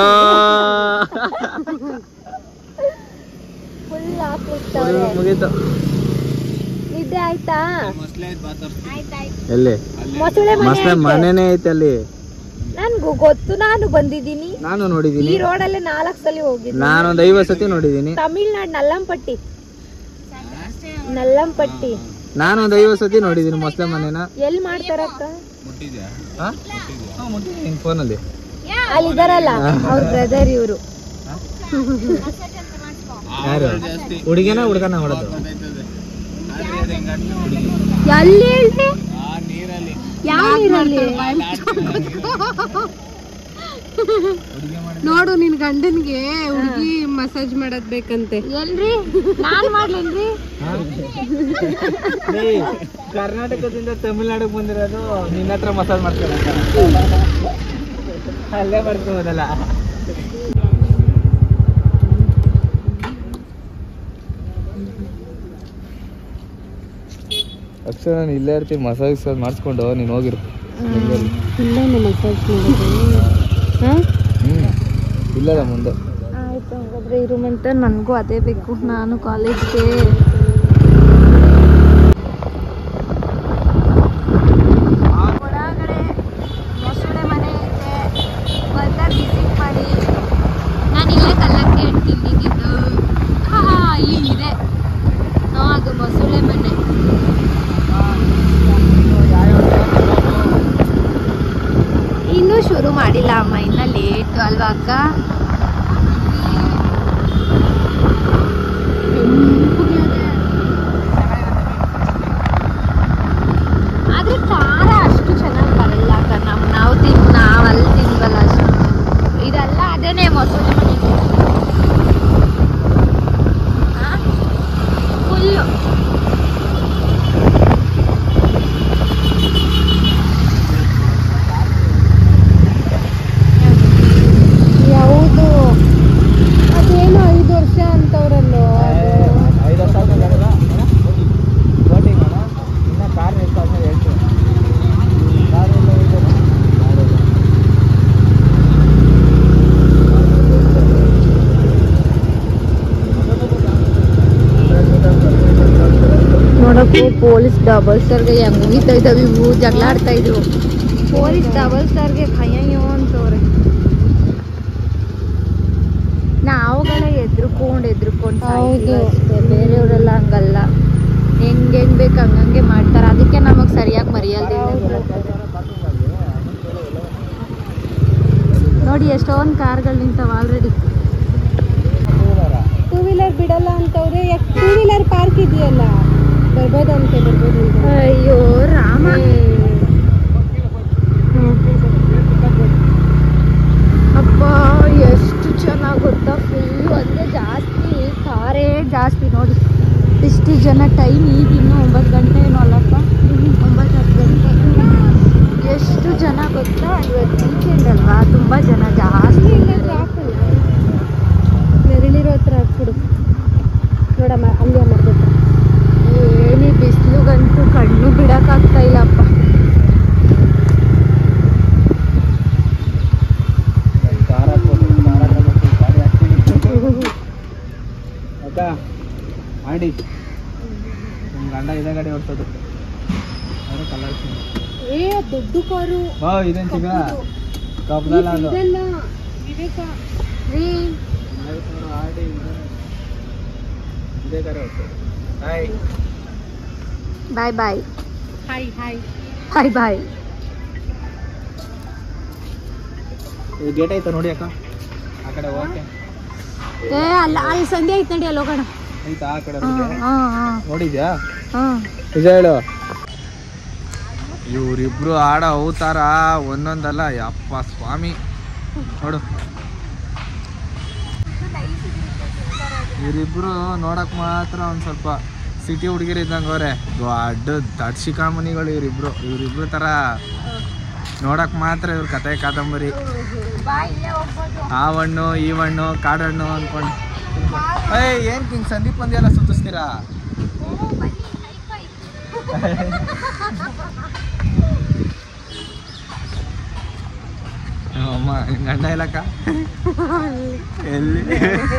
[SPEAKER 1] ಫುಲ್ ಹಾಕ್ಬಿಡ್ತಾವ್ರೆ
[SPEAKER 3] ಮುಗೀತು
[SPEAKER 1] ನಿದ್ದೆ ಆಯ್ತಾ
[SPEAKER 4] ಮೊಸಳೆ ಐತ್ ಬಾ ತೋರ್ಸ್ತೀನಿ.
[SPEAKER 3] ಎಲ್ಲಿ
[SPEAKER 1] ಮೊಸಳೆ ಮನೆ
[SPEAKER 3] ಮಸ್ತ್
[SPEAKER 1] ಐತೆ.
[SPEAKER 3] ಮನೆನೇ ಐತೆ ಅಲ್ಲಿ
[SPEAKER 1] ನನ್ಗೂ ಗೊತ್ತು ನಾನು ಬಂದಿದ್ದೀನಿ
[SPEAKER 3] ನಾನು
[SPEAKER 1] ಈ
[SPEAKER 3] ನೋಡಿದೀನಿ
[SPEAKER 1] ರೋಡಲ್ಲೇ ನಾಲ್ಕು ಸಲ ಹೋಗಿದ್ದೀನಿ
[SPEAKER 3] ನಾನೊಂದ್ ಐವತ್ ಸತಿ ನೋಡಿದೀನಿ
[SPEAKER 1] ತಮಿಳ್ನಾಡು ನಲ್ಲಂಪಟ್ಟಿ ನಲ್ಲಂಪಟ್ಟಿ
[SPEAKER 3] ನಾನೊಂದ್ ಐವತ್ ಸತಿ ನೋಡಿದೀನಿ ಮೊಸಳೆ ಮನೆನ
[SPEAKER 1] ಎಲ್ಲಿ ಮಾಡ್ತಾರಕ್ಕ
[SPEAKER 4] ಮುಟ್ಟಿದ್ಯಾ
[SPEAKER 3] ನಿನ್ ಫೋನಲ್ಲಿ
[SPEAKER 1] ಅಲ್ಲಿ ಇದಾರಲ್ಲ ಅವ್ರ ಬ್ರದರ್ ಇವರು
[SPEAKER 3] ಯಾರು ಹುಡುಗಿನ ಹುಡುಗನ ಹೊಡೆದು
[SPEAKER 4] ಗೊತ್ತಾಯ್ತದೆ ಆದ್ರೆ ಅದು ಹಿಂಗ್ ಆಡ್ತಾರೆ.
[SPEAKER 1] ಎಲ್ಲಿ ಹೇಳ್ದೆ
[SPEAKER 4] ಆ ನೀರಲ್ಲಿ
[SPEAKER 1] ಯಾವ ನೀರಲ್ಲಿ
[SPEAKER 2] ನೋಡು ನಿನ್ ಗಂಡನ್ಗೆ ಹುಡುಗಿ ಮಸಾಜ್ ಮಾಡದ್ ಬೇಕಂತೆ
[SPEAKER 1] ಎಲ್ರಿ ನಾನ್ ಮಾಡ್ಲೇನ್ರಿ
[SPEAKER 3] ಕರ್ನಾಟಕದಿಂದ ತಮಿಳ್ನಾಡಿಗೆ ಬಂದಿರೋದು ನಿನ್ನ ಹತ್ರ ಮಸಾಜ್ ಮಾಡ್ತಾರೆ ಅಲ್ಲೇ ಬರ್ಕೋಬೋದಲ್ಲ ಅಕ್ಷರ ನಾನು ಇಲ್ಲೇ ಇರ್ತೀನಿ ಮಸಾಜ್ ಮಾಡಿಸ್ಕೊಂಡು ನೀನು ಹೋಗಿರು
[SPEAKER 2] ಇಲ್ಲೇನು ಮಸಾಜ್ ಮಾಡೋದು ಹಾ
[SPEAKER 3] ಹ್ಞೂ ಇಲ್ಲದ ಮುಂದೆ
[SPEAKER 1] ಆಯ್ತು ಹಾಗಾದ್ರೆ ಈ ರೂಮ್ ಅಂತ ನನಗೂ ಅದೇ ಬೇಕು ನಾನು ಕಾಲೇಜ್ಗೆ ಒಳಗಡೆ ಮೊಸಳೆ ಮನೆ ಐತೆ ಬಂದಾಗ ವಿಸಿಟ್ ಮಾಡಿ ನಾನು ಇಲ್ಲೇ ಕಲ್ಲಕ್ಕಿ ಹಣ್ಣು ತಿಂದಿದ್ದು ಹಾ ಇಲ್ಲಿ ಇದೆ ಹಾ ಅದು ಮೊಸಳೆ ಮನೆ ಇನ್ನೂ ಶುರು ಮಾಡಿಲ್ಲ ಅಮ್ಮ ಇನ್ನ ಲೇಟು ಅಲ್ವಾ ಅಕ್ಕ ಆದ್ರೆ ಖಾರ ಅಷ್ಟು ಚೆನ್ನಾಗಿ ಬರಲ್ಲ ಅಕ್ಕ ನಮ್ ನಾವು ತಿನ್ ನಾವು ಅಲ್ಲಿ ತಿನ್ವಲ್ಲ ಅಷ್ಟು ಇದೆಲ್ಲ ಅದೇನೆ ಮೊಸಳೆ ಮನೆ ಫುಲ್ಲು
[SPEAKER 2] ಯಾವುದು ಅದೇನೋ ಐದು ವರ್ಷ ಅಂತವ್ರಲ್ಲೋ
[SPEAKER 3] ಐದು ವರ್ಷ ಆದ್ಮೇಲೆ ಬೋಟಿಂಗ್ ಅಣ್ಣ ಇನ್ನು ಕಾರ್ ನಿಲ್ಸಾದ್ಮೇಲೆ ಹೇಳ್ತೀನಿ ಕಾರ್ ಎಲ್ಲ ಹೋಯ್ತೇನೆ
[SPEAKER 1] ನೋಡಕ್ಕೂ ಪೊಲೀಸ್ ಡಬಲ್ ಸರ್ಗೆ ಹೆಂಗ್ ಮುಗಿತಾ ಇದ್ದಾವೆ ಇವು ಜಗಳ ಆಡ್ತಾ ಇದ್ರು ಪೊಲೀಸ್ ಡಬಲ್ ಸರ್ಗೆ ಖಯ್ಯೋ ಅನ್ಸವ್ರೆ ಎದ್ರುಕೊಂಡ್ ಎದ್ರುಕೊಂಡ್
[SPEAKER 2] ಹೌದು.
[SPEAKER 1] ಅಷ್ಟೇ ಬೇರೆಯವರೆಲ್ಲ ಹಂಗಲ್ಲ ಹೆಂಗ್ ಹೆಂಗ್ ಬೇಕು ಹಂಗಂಗೆ ಮಾಡ್ತಾರೆ ಅದಕ್ಕೆ ನಮಗ್ ಸರಿಯಾಗಿ ಮರ್ಯಾದೆ ಇಲ್ಲ. ನೋಡಿ ಎಷ್ಟೊಂದ್ ಕಾರ್ಗಳು ನಿಂತಾವ ಆಲ್ರೆಡಿ
[SPEAKER 2] ಟೂ ವೀಲರ್ ಬಿಡಲ್ಲ ಅಂತವ್ರೆ ಯಾಕೆ ಟೂ ವೀಲರ್ ಪಾರ್ಕ್ ಇದೆಯಲ್ಲ ಬರ್ಬೋದಂತೆ ಬರ್ಬೋದಂತೆ
[SPEAKER 1] ಅಯ್ಯೋ ರಾಮ ಅಪ್ಪ ಎಷ್ಟು ಚೆನ್ನಾಗಿ ಗೊತ್ತಾ ಫುಲ್ ಅಂದ್ರೆ ಜಾಸ್ತಿ ಕಾರೇ ಜಾಸ್ತಿ ನೋಡಿ ಇಷ್ಟು ಜನ ಟೈಮ್ ಈಗಿನ್ನು ಒಂಬತ್ತು ಗಂಟೆ ಏನೋ ಅಲ್ಲಪ್ಪ ಒಂಬತ್ತು ಹತ್ತು ಗಂಟೆ ಎಷ್ಟು ಜನ ಗೊತ್ತಾ ಇವತ್ತು ವೀಕೆಂಡ್ ಅಲ್ವಾ ತುಂಬ ಜನ ಜಾಸ್ತಿ ಇದ್ದಾರೆ.
[SPEAKER 2] ನೆರಳಿರೋ ಹತ್ರ ಹಾಕ್ಬಿಡು ನೋಡಮ್ಮ ಅಲ್ಲಿ ಮಾಡ್ಬೇಕು
[SPEAKER 1] ಏನಿ ಬಿಸಿಲುಗಂತೂ ಕಣ್ಣು ಬಿಡಕ್ಕಾಗ್ತಾ ಇಲ್ಲಪ್ಪ
[SPEAKER 3] ಅಕ್ಕ ಮಾಡಿ ನಿಮ್ಮ ಗಂಡ ಇದೇ ಗಾಡಿ ಓಡ್ಸೋದು ಅವ್ರು ಕಲರ್
[SPEAKER 2] ಏ ದೊಡ್ಡ ಕಾರು
[SPEAKER 3] ಬಾ ಇದೇನ್ ಸಿಗ ಕಬ್ದಲ್ಲ ಅದು
[SPEAKER 2] ಇದೆಲ್ಲ ವಿವೇಕ
[SPEAKER 1] ರೀ
[SPEAKER 3] ಆಡಿ ಇದೇ ಗಾಡಿ ಓಡ್ಸೋದು hi
[SPEAKER 1] bye bye
[SPEAKER 2] hi hi
[SPEAKER 1] bye bye
[SPEAKER 3] ಇದು ಗೇಟ್ ಐತ ನೋಡಿ ಅಕ್ಕ ಆ ಕಡೆ ಓಕೆ
[SPEAKER 1] ಏ ಅಲ್ಲ ಅಲ್ಲಿ ಸಂಧ್ಯಾ ಐತ್ ನಡಿ ಅಲ್ಲಿ ಹೋಗೋಣ
[SPEAKER 3] ಐತಾ ಆ ಕಡೆ
[SPEAKER 1] ಹಾ
[SPEAKER 3] route?
[SPEAKER 1] ಹಾ ಹಾ
[SPEAKER 3] ನೋಡಿದ್ಯಾ
[SPEAKER 1] ಹಾ
[SPEAKER 3] ನಿಜ ಹೇಳು ಇವರಿಬ್ರು ಆಡ ಅವತಾರ ಒಂದೊಂದಲ್ಲ ಯಪ್ಪ ಸ್ವಾಮಿ ನೋಡು ಇವರಿಬ್ರು ನೋಡಕ್ ಮಾತ್ರ ಒಂದ್ ಸ್ವಲ್ಪ ಸಿಟಿ ಹುಡುಗಿರು ಇದ್ದಂಗೆ ಅವ್ರೆ ದೊಡ್ಡ ದಡ್ಶಿಕಾ ಮನಿಗಳು ಇವರಿಬ್ರು ಇವರಿಬ್ರು ತರ ನೋಡಕ್ ಮಾತ್ರ ಇವ್ರ ಕತೆ ಕಾದಂಬರಿ ಆ ಹಣ್ಣು ಈ ಹಣ್ಣು ಕಾಡಣ್ಣು ಅನ್ಕೊಂಡು ಏಯ್ ಏನ್ ಹಿಂಗ್ ಸಂದೀಪ್ ಮಂದಿ ಎಲ್ಲ ಸುತ್ತಿಸ್ತೀರಾ ಅಮ್ಮ ನಿನ್ ಗಂಡ ಇಲ್ಲಕ್ಕ ಎಲ್ಲಿ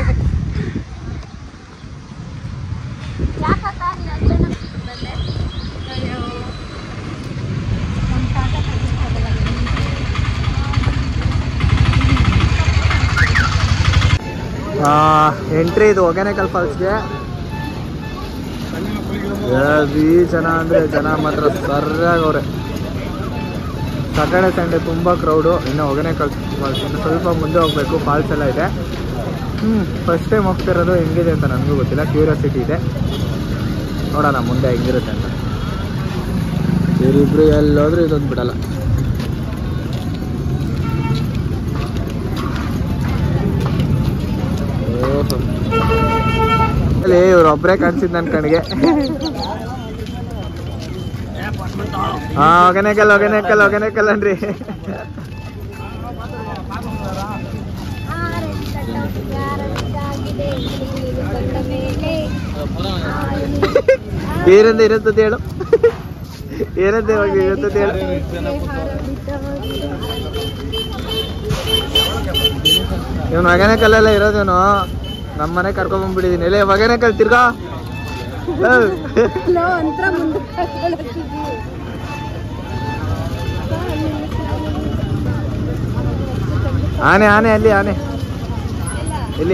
[SPEAKER 3] ಎಂಟ್ರಿ ಇದು ಹೊಗೆನೆಕಲ್ ಫಾಲ್ಸ್ಗೆ ಈ ಜನ ಅಂದ್ರೆ ಜನ ಮಾತ್ರ ಸರ್ಯಾಗವ್ರೆ ಸಾಟರ್ಡೆ ಸಂಡೇ ತುಂಬ ಕ್ರೌಡು ಇನ್ನು ಹೊಗೆನೆಕಲ್ ಫಾಲ್ಸ್ ಇನ್ನು ಸ್ವಲ್ಪ ಮುಂದೆ ಹೋಗ್ಬೇಕು ಫಾಲ್ಸ್ ಎಲ್ಲ ಇದೆ ಹ್ಞೂ ಫಸ್ಟ್ ಟೈಮ್ ಹೋಗ್ತಿರೋದು ಹೆಂಗಿದೆ ಅಂತ ನನಗೂ ಗೊತ್ತಿಲ್ಲ ಕ್ಯೂರಿಯಾಸಿಟಿ ಇದೆ ನೋಡೋಣ ಮುಂದೆ ಹೆಂಗಿರುತ್ತೆ ಅಂತ ಇವರಿಬ್ರು ಎಲ್ಲೋದ್ರೂ ಇದೊಂದು ಬಿಡಲ್ಲ ಓಹೋ ಅಲ್ಲಿ ಇವ್ರೊಬ್ರೇ ಕಾಣಿಸಿದ್ ನನ್ನ ಕಣ್ಣಿಗೆ ಹಾ ಒಗನೆಕಲ್ ಒಗನೆಕಲ್ ಒಗನೆಕಲ್ ಅನ್ರಿ ಏನಂದ ಏನಂತದ್ದು ಹೇಳು ಏನಂತ ಇವಾಗ ಏನಂತದ್ದು ಹೇಳು ಇವನು ಒಗನೆಕಲ್ಲೆಲ್ಲ ಇರೋದೇನು ನಮ್ಮ ಮನೆ ಕರ್ಕೊಂಡ್ಬಂದ್ಬಿಟ್ಟಿದೀನಿ ಎಲೆ ಒಗನೆಕಲ್ ತಿರ್ಗಾ ಏಯ್.
[SPEAKER 2] ಒಂಥರ ಮುಂದಕ್ಕೆ ಹಾಕ್ಕೊಳಕ್ಕಿದೆ.
[SPEAKER 3] ಆನೆ ಆನೆ ಅಲ್ಲಿ ಆನೆ ಇಲ್ಲಿ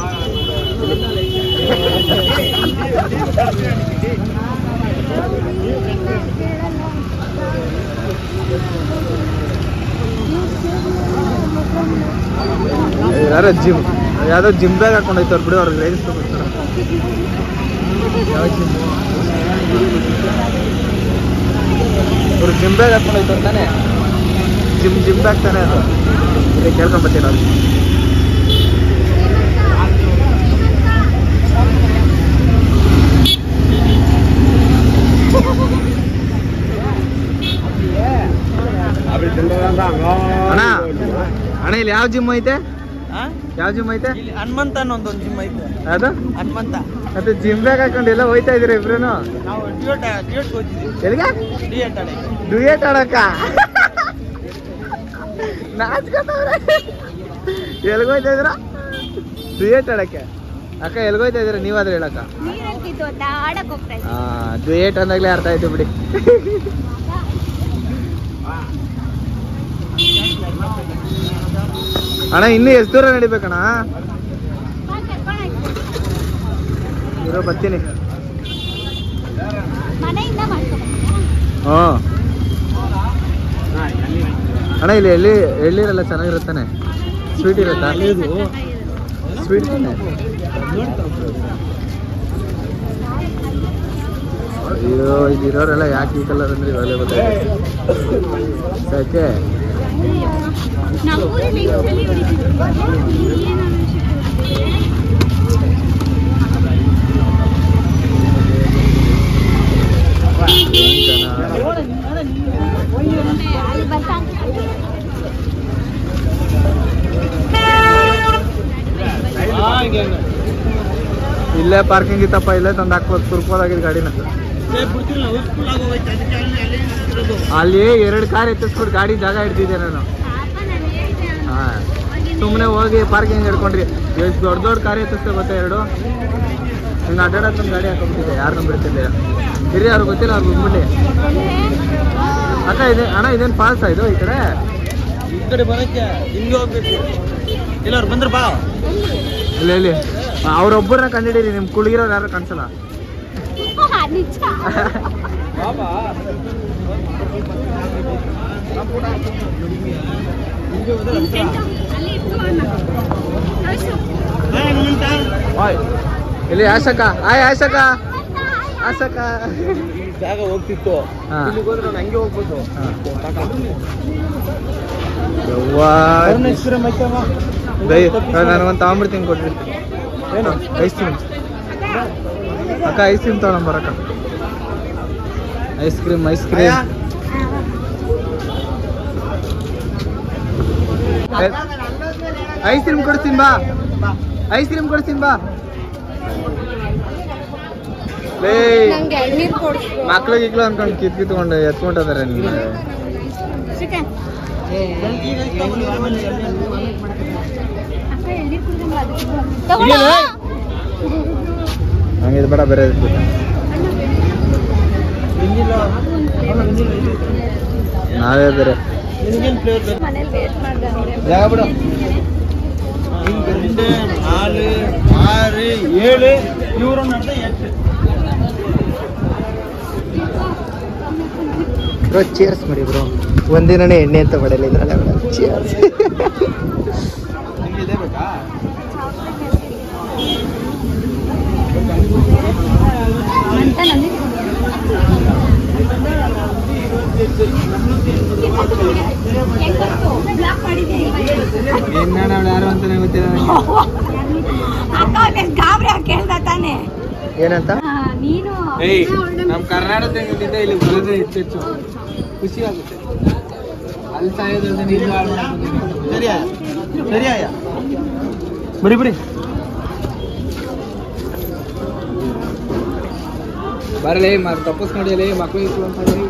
[SPEAKER 3] ಯಾರೋ ಜಿಮ್ ಯಾವ್ದೋ ಜಿಮ್ ಬ್ಯಾಗ್ ಹಾಕೊಂಡು ಹೋಯ್ತಾರ ಬಿಡು ಅವ್ರಿಗೆ ರೈಸ್ ಯಾವ ಜಿಮ್ ಅವ್ರು ಜಿಮ್ ಬ್ಯಾಗ್ ಹಾಕೊಂಡು ಹೋಯ್ತಾರ ತಾನೆ ಜಿಮ್ ಜಿಮ್ ಬ್ಯಾಗ್ ತಾನೆ ಅದು ಇಲ್ಲಿ ಕೇಳ್ಕೊಂಡ್ ಬರ್ತೀನಿ ಅವ್ರಿಗೆ ಅಣ್ಣ ಅಣ್ಣ ಇಲ್ಲಿ ಯಾವ ಜಿಮ್ ಐತೆ ಯಾವ ಜಿಮ್ ಐತೆ
[SPEAKER 5] ಹನುಮಂತ ಅನ್ನೊಂದೊಂದು ಜಿಮ್ ಐತೆ
[SPEAKER 3] ಅದು
[SPEAKER 5] ಹನುಮಂತ
[SPEAKER 3] ಮತ್ತೆ ಜಿಮ್ ಬ್ಯಾಗ್ ಹಾಕೊಂಡು ಎಲ್ಲ ಹೋಯ್ತಾ ಇದೀರ ಇಬ್ರೇನು
[SPEAKER 5] ನಾವು ಡಿಯೋಟ್ ಡಿಯೋಟ್ ಹೋಗಿದ್ದೀವಿ
[SPEAKER 3] ಎಲ್ಲಿಗೆ
[SPEAKER 5] ಡಿಯೇಟ್ ಆಡಿ
[SPEAKER 3] ಡುಯೇಟ್ ಆಡಕ್ಕ ನಾಚ್ಕೊತವ್ರೆ ಎಲ್ಗೋಯ್ತಾ ಇದ್ರ ಡುಯೇಟ್ ಆಡಕ್ಕೆ ಅಕ್ಕ ಎಲ್ಗೋಯ್ತಾ ಇದ್ದೀರಾ ನೀವಾದ್ರೆ ಹೇಳಕ್ಕ
[SPEAKER 1] ಆಡಕ್ ಹೋಗ್ತಾ
[SPEAKER 3] ಹಾ ಡುಯೇಟ್ ಅಂದಾಗ್ಲೇ ಅರ್ಥ ಆಯ್ತು ಬಿಡಿ ಅಣ್ಣ ಇನ್ನು ಎಷ್ಟು ದೂರ ನಡಿಬೇಕಣ್ಣ ಇರೋ ಬರ್ತೀನಿ
[SPEAKER 1] ಮನೆಯಿಂದ
[SPEAKER 3] ಹ್ಞೂ ಅಣ್ಣ ಇಲ್ಲಿ ಎಲ್ಲಿ ಎಳ್ಳೀರೆಲ್ಲ ಚೆನ್ನಾಗಿರುತ್ತಾನೆ ಸ್ವೀಟ್ ಇರುತ್ತಾ ಸ್ವೀಟ್ ಅಯ್ಯೋ ಇದಿರೋರೆಲ್ಲ ಯಾಕೆ ಈ ಕಲರ್ ಅಂದ್ರೆ ಇವೆಲ್ಲ ಗೊತ್ತಾಯ್ತು ಯಾಕೆ ಇಲ್ಲೇ ಪಾರ್ಕಿಂಗ್ ಇತ್ತಪ್ಪ ಇಲ್ಲೇ ತಂದು ಹಾಕ್ಬೋದು ತುರ್ಕೋದಾಗಿದ್ದು ಗಾಡಿನ ಅಲ್ಲಿ ಎರಡು ಕಾರ್ ಎತ್ತಿಸ್ಬಿಟ್ಟು ಗಾಡಿ ಜಾಗ ಹಿಡ್ದಿದ್ದೆ ನಾನು ಹಾ ಸುಮ್ಮನೆ ಹೋಗಿ ಪಾರ್ಕಿಂಗ್ ಹಿಡ್ಕೊಂಡ್ರಿ ಎಷ್ಟು ದೊಡ್ಡ ದೊಡ್ಡ ಕಾರ್ ಎತ್ತಿಸ್ತೆ ಗೊತ್ತಾ ಎರಡು ಹಿಂಗೆ ಅಡ್ಡಾಡೋದು ನಮ್ಮ ಗಾಡಿ ಹಾಕೊಂಡ್ಬಿಟ್ಟಿದೆ ಯಾರನ್ನೂ ಬಿಡ್ತಿಲ್ಲ ಹಿರಿಯ ಅವ್ರಿಗೆ ಗೊತ್ತಿಲ್ಲ ಅವ್ರಿಗೆ ಬಂದ್ಬಿಡಿ ಅಕ್ಕ ಇದೆ ಅಣ್ಣ ಇದೇನು ಫಾಲ್ಸಾ ಇದು ಈ ಕಡೆ
[SPEAKER 5] ಈ ಕಡೆ ಬರಕ್ಕೆ ಹಿಂಗೆ ಹೋಗ್ಬೇಕು ಇಲ್ಲ ಅವ್ರು ಬಂದ್ರೆ ಬಾ
[SPEAKER 3] ಇಲ್ಲ ಇಲ್ಲಿ ಅವ್ರೊಬ್ಬರನ್ನ ಕಂಡಿಡೀರಿ ನಿಮ್ ಕುಳಿಗಿರೋರು ಯಾರು ಕಾಣಿಸಲ್ಲ
[SPEAKER 5] ಬಾಬಾ
[SPEAKER 3] ಓಯ್ ಇಲ್ಲಿ ಆಶಕ ಆಯ್ ಆಶಕ ಆಶಕ
[SPEAKER 5] ಈ ಜಾಗ ಹೋಗ್ತಿತ್ತು
[SPEAKER 3] ಹಾ.
[SPEAKER 5] ಇಲ್ಲಿಗೆ ಹೋದ್ರೆ ನಾನು ಹಂಗೆ ಹೋಗ್ಬೋದು
[SPEAKER 3] ನನಗೊಂದು ತಗೊಂಬಿಡ್ತೀನಿ ಕೊಡ್ರಿ ಐಸ್ ಕ್ರೀಮ್ ಅಕ್ಕ ಐಸ್ ಕ್ರೀಮ್ ತಗೊಂಬರಕ್ಕ ice cream ice cream ice cream ಕೊಡ್ತೀನಿ ಬಾ ಐಸ್ ಕ್ರೀಮ್ ಕೊಡ್ತೀನಿ ಬಾ ಲೇ
[SPEAKER 1] ನಂಗೆ ಎಳ್ನೀರು ಕೊಡಿಸ್ರು
[SPEAKER 3] ಮಕ್ಳು ಗಿಕ್ಳು ಅನ್ಕೊಂಡು ಕಿತ್ ಕಿತ್ಕೊಂಡು ಎತ್ಕೊಂಡದಾರೆ ನಿಮ್ಗೆ ಹಂಗೆ ಇದು ಬೇಡ ಬೇರೆ ಇತ್ತು. ನಾವೇ ಬೇರೆ
[SPEAKER 5] ನಿನ್ಗೇನು ಫ್ಲೇವರ್ ಬೇಕು
[SPEAKER 1] ಮನೇಲಿ ವೇಸ್ಟ್ ಮಾಡ್ದಂದ್ರೆ
[SPEAKER 3] ಜಾಗ ಬಿಡು
[SPEAKER 5] ரெண்டு நாலு ஆறு ஏழு இவரும் நடந்த எட்டு
[SPEAKER 3] ಬ್ರೋ ಚೇರ್ಸ್ ಮಾಡಿ ಬ್ರೋ ಒಂದಿನನೇ ಎಣ್ಣೆ ಅಂತ ಬಡಲ್ಲ ಇದ್ರಲ್ಲ ಚೇರ್ಸ್
[SPEAKER 5] ನಿಮ್ಗೆ ಇದೇ ಬೇಕಾ
[SPEAKER 1] ಅಂತ ನನಗೆ ಬ್ಲಾಕ್ ಮಾಡಿದ್ದೀನಿ
[SPEAKER 3] ಯಾರು ಅಂತಾನೆ ಗೊತ್ತಿಲ್ಲ
[SPEAKER 1] ಅಕ್ಕ ಗಾಬರಿ ಕೇಳ್ದ ತಾನೆ
[SPEAKER 3] ಏನಂತ
[SPEAKER 1] ನೀನು
[SPEAKER 3] ಏಯ್ ನಮ್ಮ ಕರ್ನಾಟಕದಿಂದ ಇಲ್ಲಿ ಬರೋದೇ ಹೆಚ್ಚು ಹೆಚ್ಚು ಖುಷಿ ಆಗುತ್ತೆ ಅಲ್ಲಿ ಸಾಯೋದ್ರಿಂದ ಇಲ್ಲಿ ಹಾಳು ಮಾಡ್ಬೋದು.
[SPEAKER 5] சரியா சரியாயா ಬಿಡಿ ಬಿಡಿ
[SPEAKER 3] ಬರಲೇ ಮ ತಪಸ್ ಮಾಡಿಯಲೇ ಮಕ್ಕಳು ಇತ್ತು ಅಂತ ಹೇಳಿ.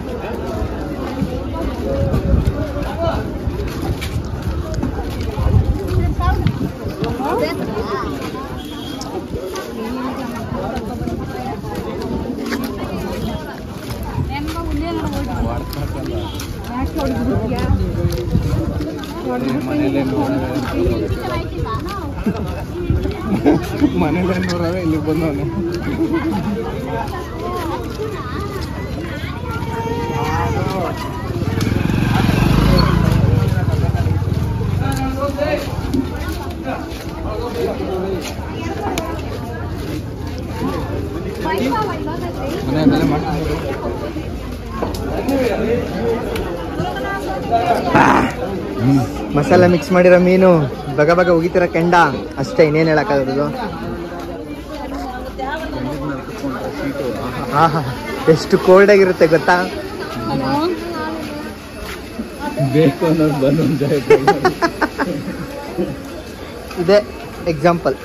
[SPEAKER 3] ಮನೇಲಿ ನೋಡೋದು ಇಲ್ಲಿಗೆ ಬಂದವನು ಮನೆಯಲ್ಲೆಲ್ಲ ಮಾಡ್ಕೊಂಡು ಮಸಾಲ ಮಿಕ್ಸ್ ಮಾಡಿರೋ ಮೀನು ಬಗ ಬಗ ಉಗಿತಿರೋ ಕೆಂಡ ಅಷ್ಟೇ ಇನ್ನೇನು ಹೇಳಕ್ಕಾಗೋದು ಆಹಾ ಎಷ್ಟು ಕೋಲ್ಡ್ ಆಗಿರುತ್ತೆ ಗೊತ್ತಾ ಬೇಕು ಅನ್ನೋದು ಬಂದು ಇದೆ ಎಕ್ಸಾಂಪಲ್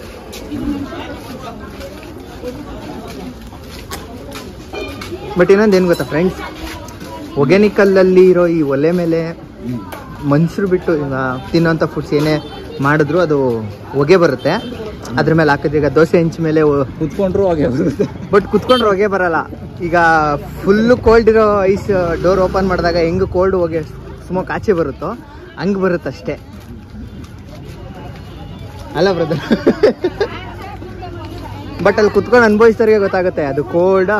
[SPEAKER 3] ಬಟ್ ಇನ್ನೊಂದು ಏನು ಗೊತ್ತಾ ಫ್ರೆಂಡ್ಸ್ ಒಗ್ಯಾನಿಕಲ್ಲಲ್ಲಿ ಇರೋ ಈ ಒಲೆ ಮೇಲೆ ಮನುಷ್ಯರು ಬಿಟ್ಟು ಈಗ ತಿನ್ನೋಂಥ ಫುಡ್ಸ್ ಏನೇ ಮಾಡಿದ್ರು ಅದು ಹೊಗೆ ಬರುತ್ತೆ ಅದ್ರ ಮೇಲೆ ಹಾಕಿದ್ರೆ ಈಗ ದೋಸೆ ಹೆಂಚ್ ಮೇಲೆ
[SPEAKER 4] ಕುತ್ಕೊಂಡ್ರು ಹಾಗೆ ಬರುತ್ತೆ
[SPEAKER 3] ಬಟ್ ಕುತ್ಕೊಂಡ್ರೆ ಹೊಗೆ ಬರಲ್ಲ ಈಗ ಫುಲ್ಲು ಕೋಲ್ಡ್ ಇರೋ ಐಸ್ ಡೋರ್ ಓಪನ್ ಮಾಡಿದಾಗ ಹೆಂಗ್ ಕೋಲ್ಡ್ ಹೊಗೆ ಸ್ಮೋಕ್ ಆಚೆ ಬರುತ್ತೋ ಹಂಗೆ ಬರುತ್ತೆ ಅಷ್ಟೇ ಅಲ್ಲ ಬ್ರದರ್
[SPEAKER 6] ಬಟ್ ಅಲ್ಲಿ ಕುತ್ಕೊಂಡು ಅನುಭವಿಸಿದವ್ರಿಗೆ ಗೊತ್ತಾಗುತ್ತೆ ಅದು ಕೋಲ್ಡ್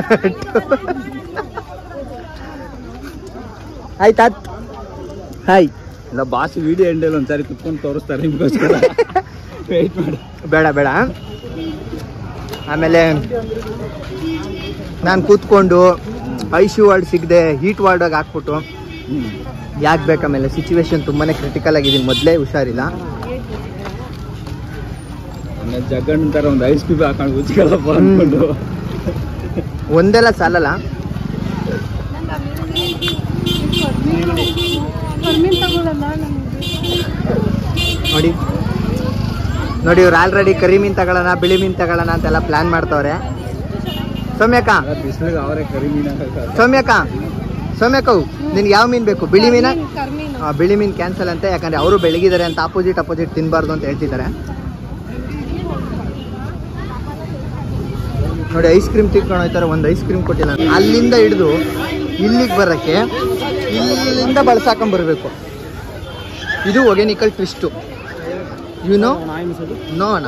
[SPEAKER 6] ಆಯ್ತಾ ಹಾಯ್
[SPEAKER 5] ಇಲ್ಲ ಬಾಸ್ ವಿಡಿಯೋ ಎಂಡಲ್ಲಿ ಒಂದ್ಸಾರಿ ಕುತ್ಕೊಂಡು ತೋರಿಸ್ತಾರೆ ನಿಮ್ಗೋಸ್ಕರ ವೆಯ್ಟ್ ಮಾಡಿ
[SPEAKER 6] ಬೇಡ ಬೇಡ ಆಮೇಲೆ ನಾನು ಕೂತ್ಕೊಂಡು ಐಶು ವಾರ್ಡ್ ಸಿಗದೆ ಹೀಟ್ ವಾರ್ಡಾಗ ಹಾಕ್ಬಿಟ್ಟು ಯಾಕೆ ಬೇಕಮೇಲೆ ಸಿಚುವೇಶನ್ ತುಂಬಾನೇ ಕ್ರಿಟಿಕಲ್ ಆಗಿದ್ದೀನಿ ಮೊದಲೇ ಹುಷಾರಿಲ್ಲ
[SPEAKER 5] ಆಮೇಲೆ ಜಗನ್ ತರ ಒಂದು ಐಸ್ ಕ್ಯೂಬ್ ಹಾಕೊಂಡು ಉಜ್ಕಲ್ಲಪ್ಪ ಅನ್ಕೊಂಡು
[SPEAKER 6] ಒಂದೆಲ್ಲ ಸಾಲಲ್ಲ
[SPEAKER 2] ಕರ್ಮೀನ್ ತಗೊಳಲ್ಲ
[SPEAKER 6] ನೋಡಿ ನೋಡಿ ಇವ್ರು ಆಲ್ರೆಡಿ ಕರಿ ಮೀನ್ ತಗೊಳ್ಳೋಣ ಬಿಳಿ ಮೀನ್ ತಗೊಳ್ಳೋಣ ಅಂತೆಲ್ಲ ಪ್ಲಾನ್ ಮಾಡ್ತವ್ರೆ ಸೌಮ್ಯಕ್ಕ
[SPEAKER 5] ಬಿಸಿಲಿಗೆ ಅವರೇ ಕರಿ ಮೀನ್ ಹಾಕಕ್ಕೆ
[SPEAKER 6] ಸೌಮ್ಯಕ್ಕ ಸೌಮ್ಯಕ್ಕವು ನಿನ್ಗೆ ಯಾವ ಮೀನ್ ಬೇಕು ಬಿಳಿ ಮೀನ
[SPEAKER 2] ಕರ್ಮೀನು
[SPEAKER 6] ಆ, ಬಿಳಿ ಮೀನ್ ಕ್ಯಾನ್ಸಲ್ ಅಂತ ಯಾಕಂದ್ರೆ ಅವರು ಬೆಳಗಿದ್ದಾರೆ ಅಂತ ಅಪೋಸಿಟ್ ಅಪೋಸಿಟ್ ತಿನ್ಬಾರ್ದು ಅಂತ ಹೇಳ್ತಿದ್ದಾರೆ ನೋಡಿ ಐಸ್ ಕ್ರೀಮ್ ತಿನ್ಕೊಂಡು ಹೋಯ್ತಾರೆ ಒಂದು ಐಸ್ ಕ್ರೀಮ್ ಕೊಟ್ಟಿಲ್ಲ ಅಲ್ಲಿಂದ ಹಿಡಿದು ಇಲ್ಲಿಗೆ ಬರೋಕ್ಕೆ ಇಲ್ಲಿಂದ ಬಳಸಾಕೊಂಡ್ ಬರಬೇಕು ಇದು Hogenakkal twist you know no ಅಣ್ಣ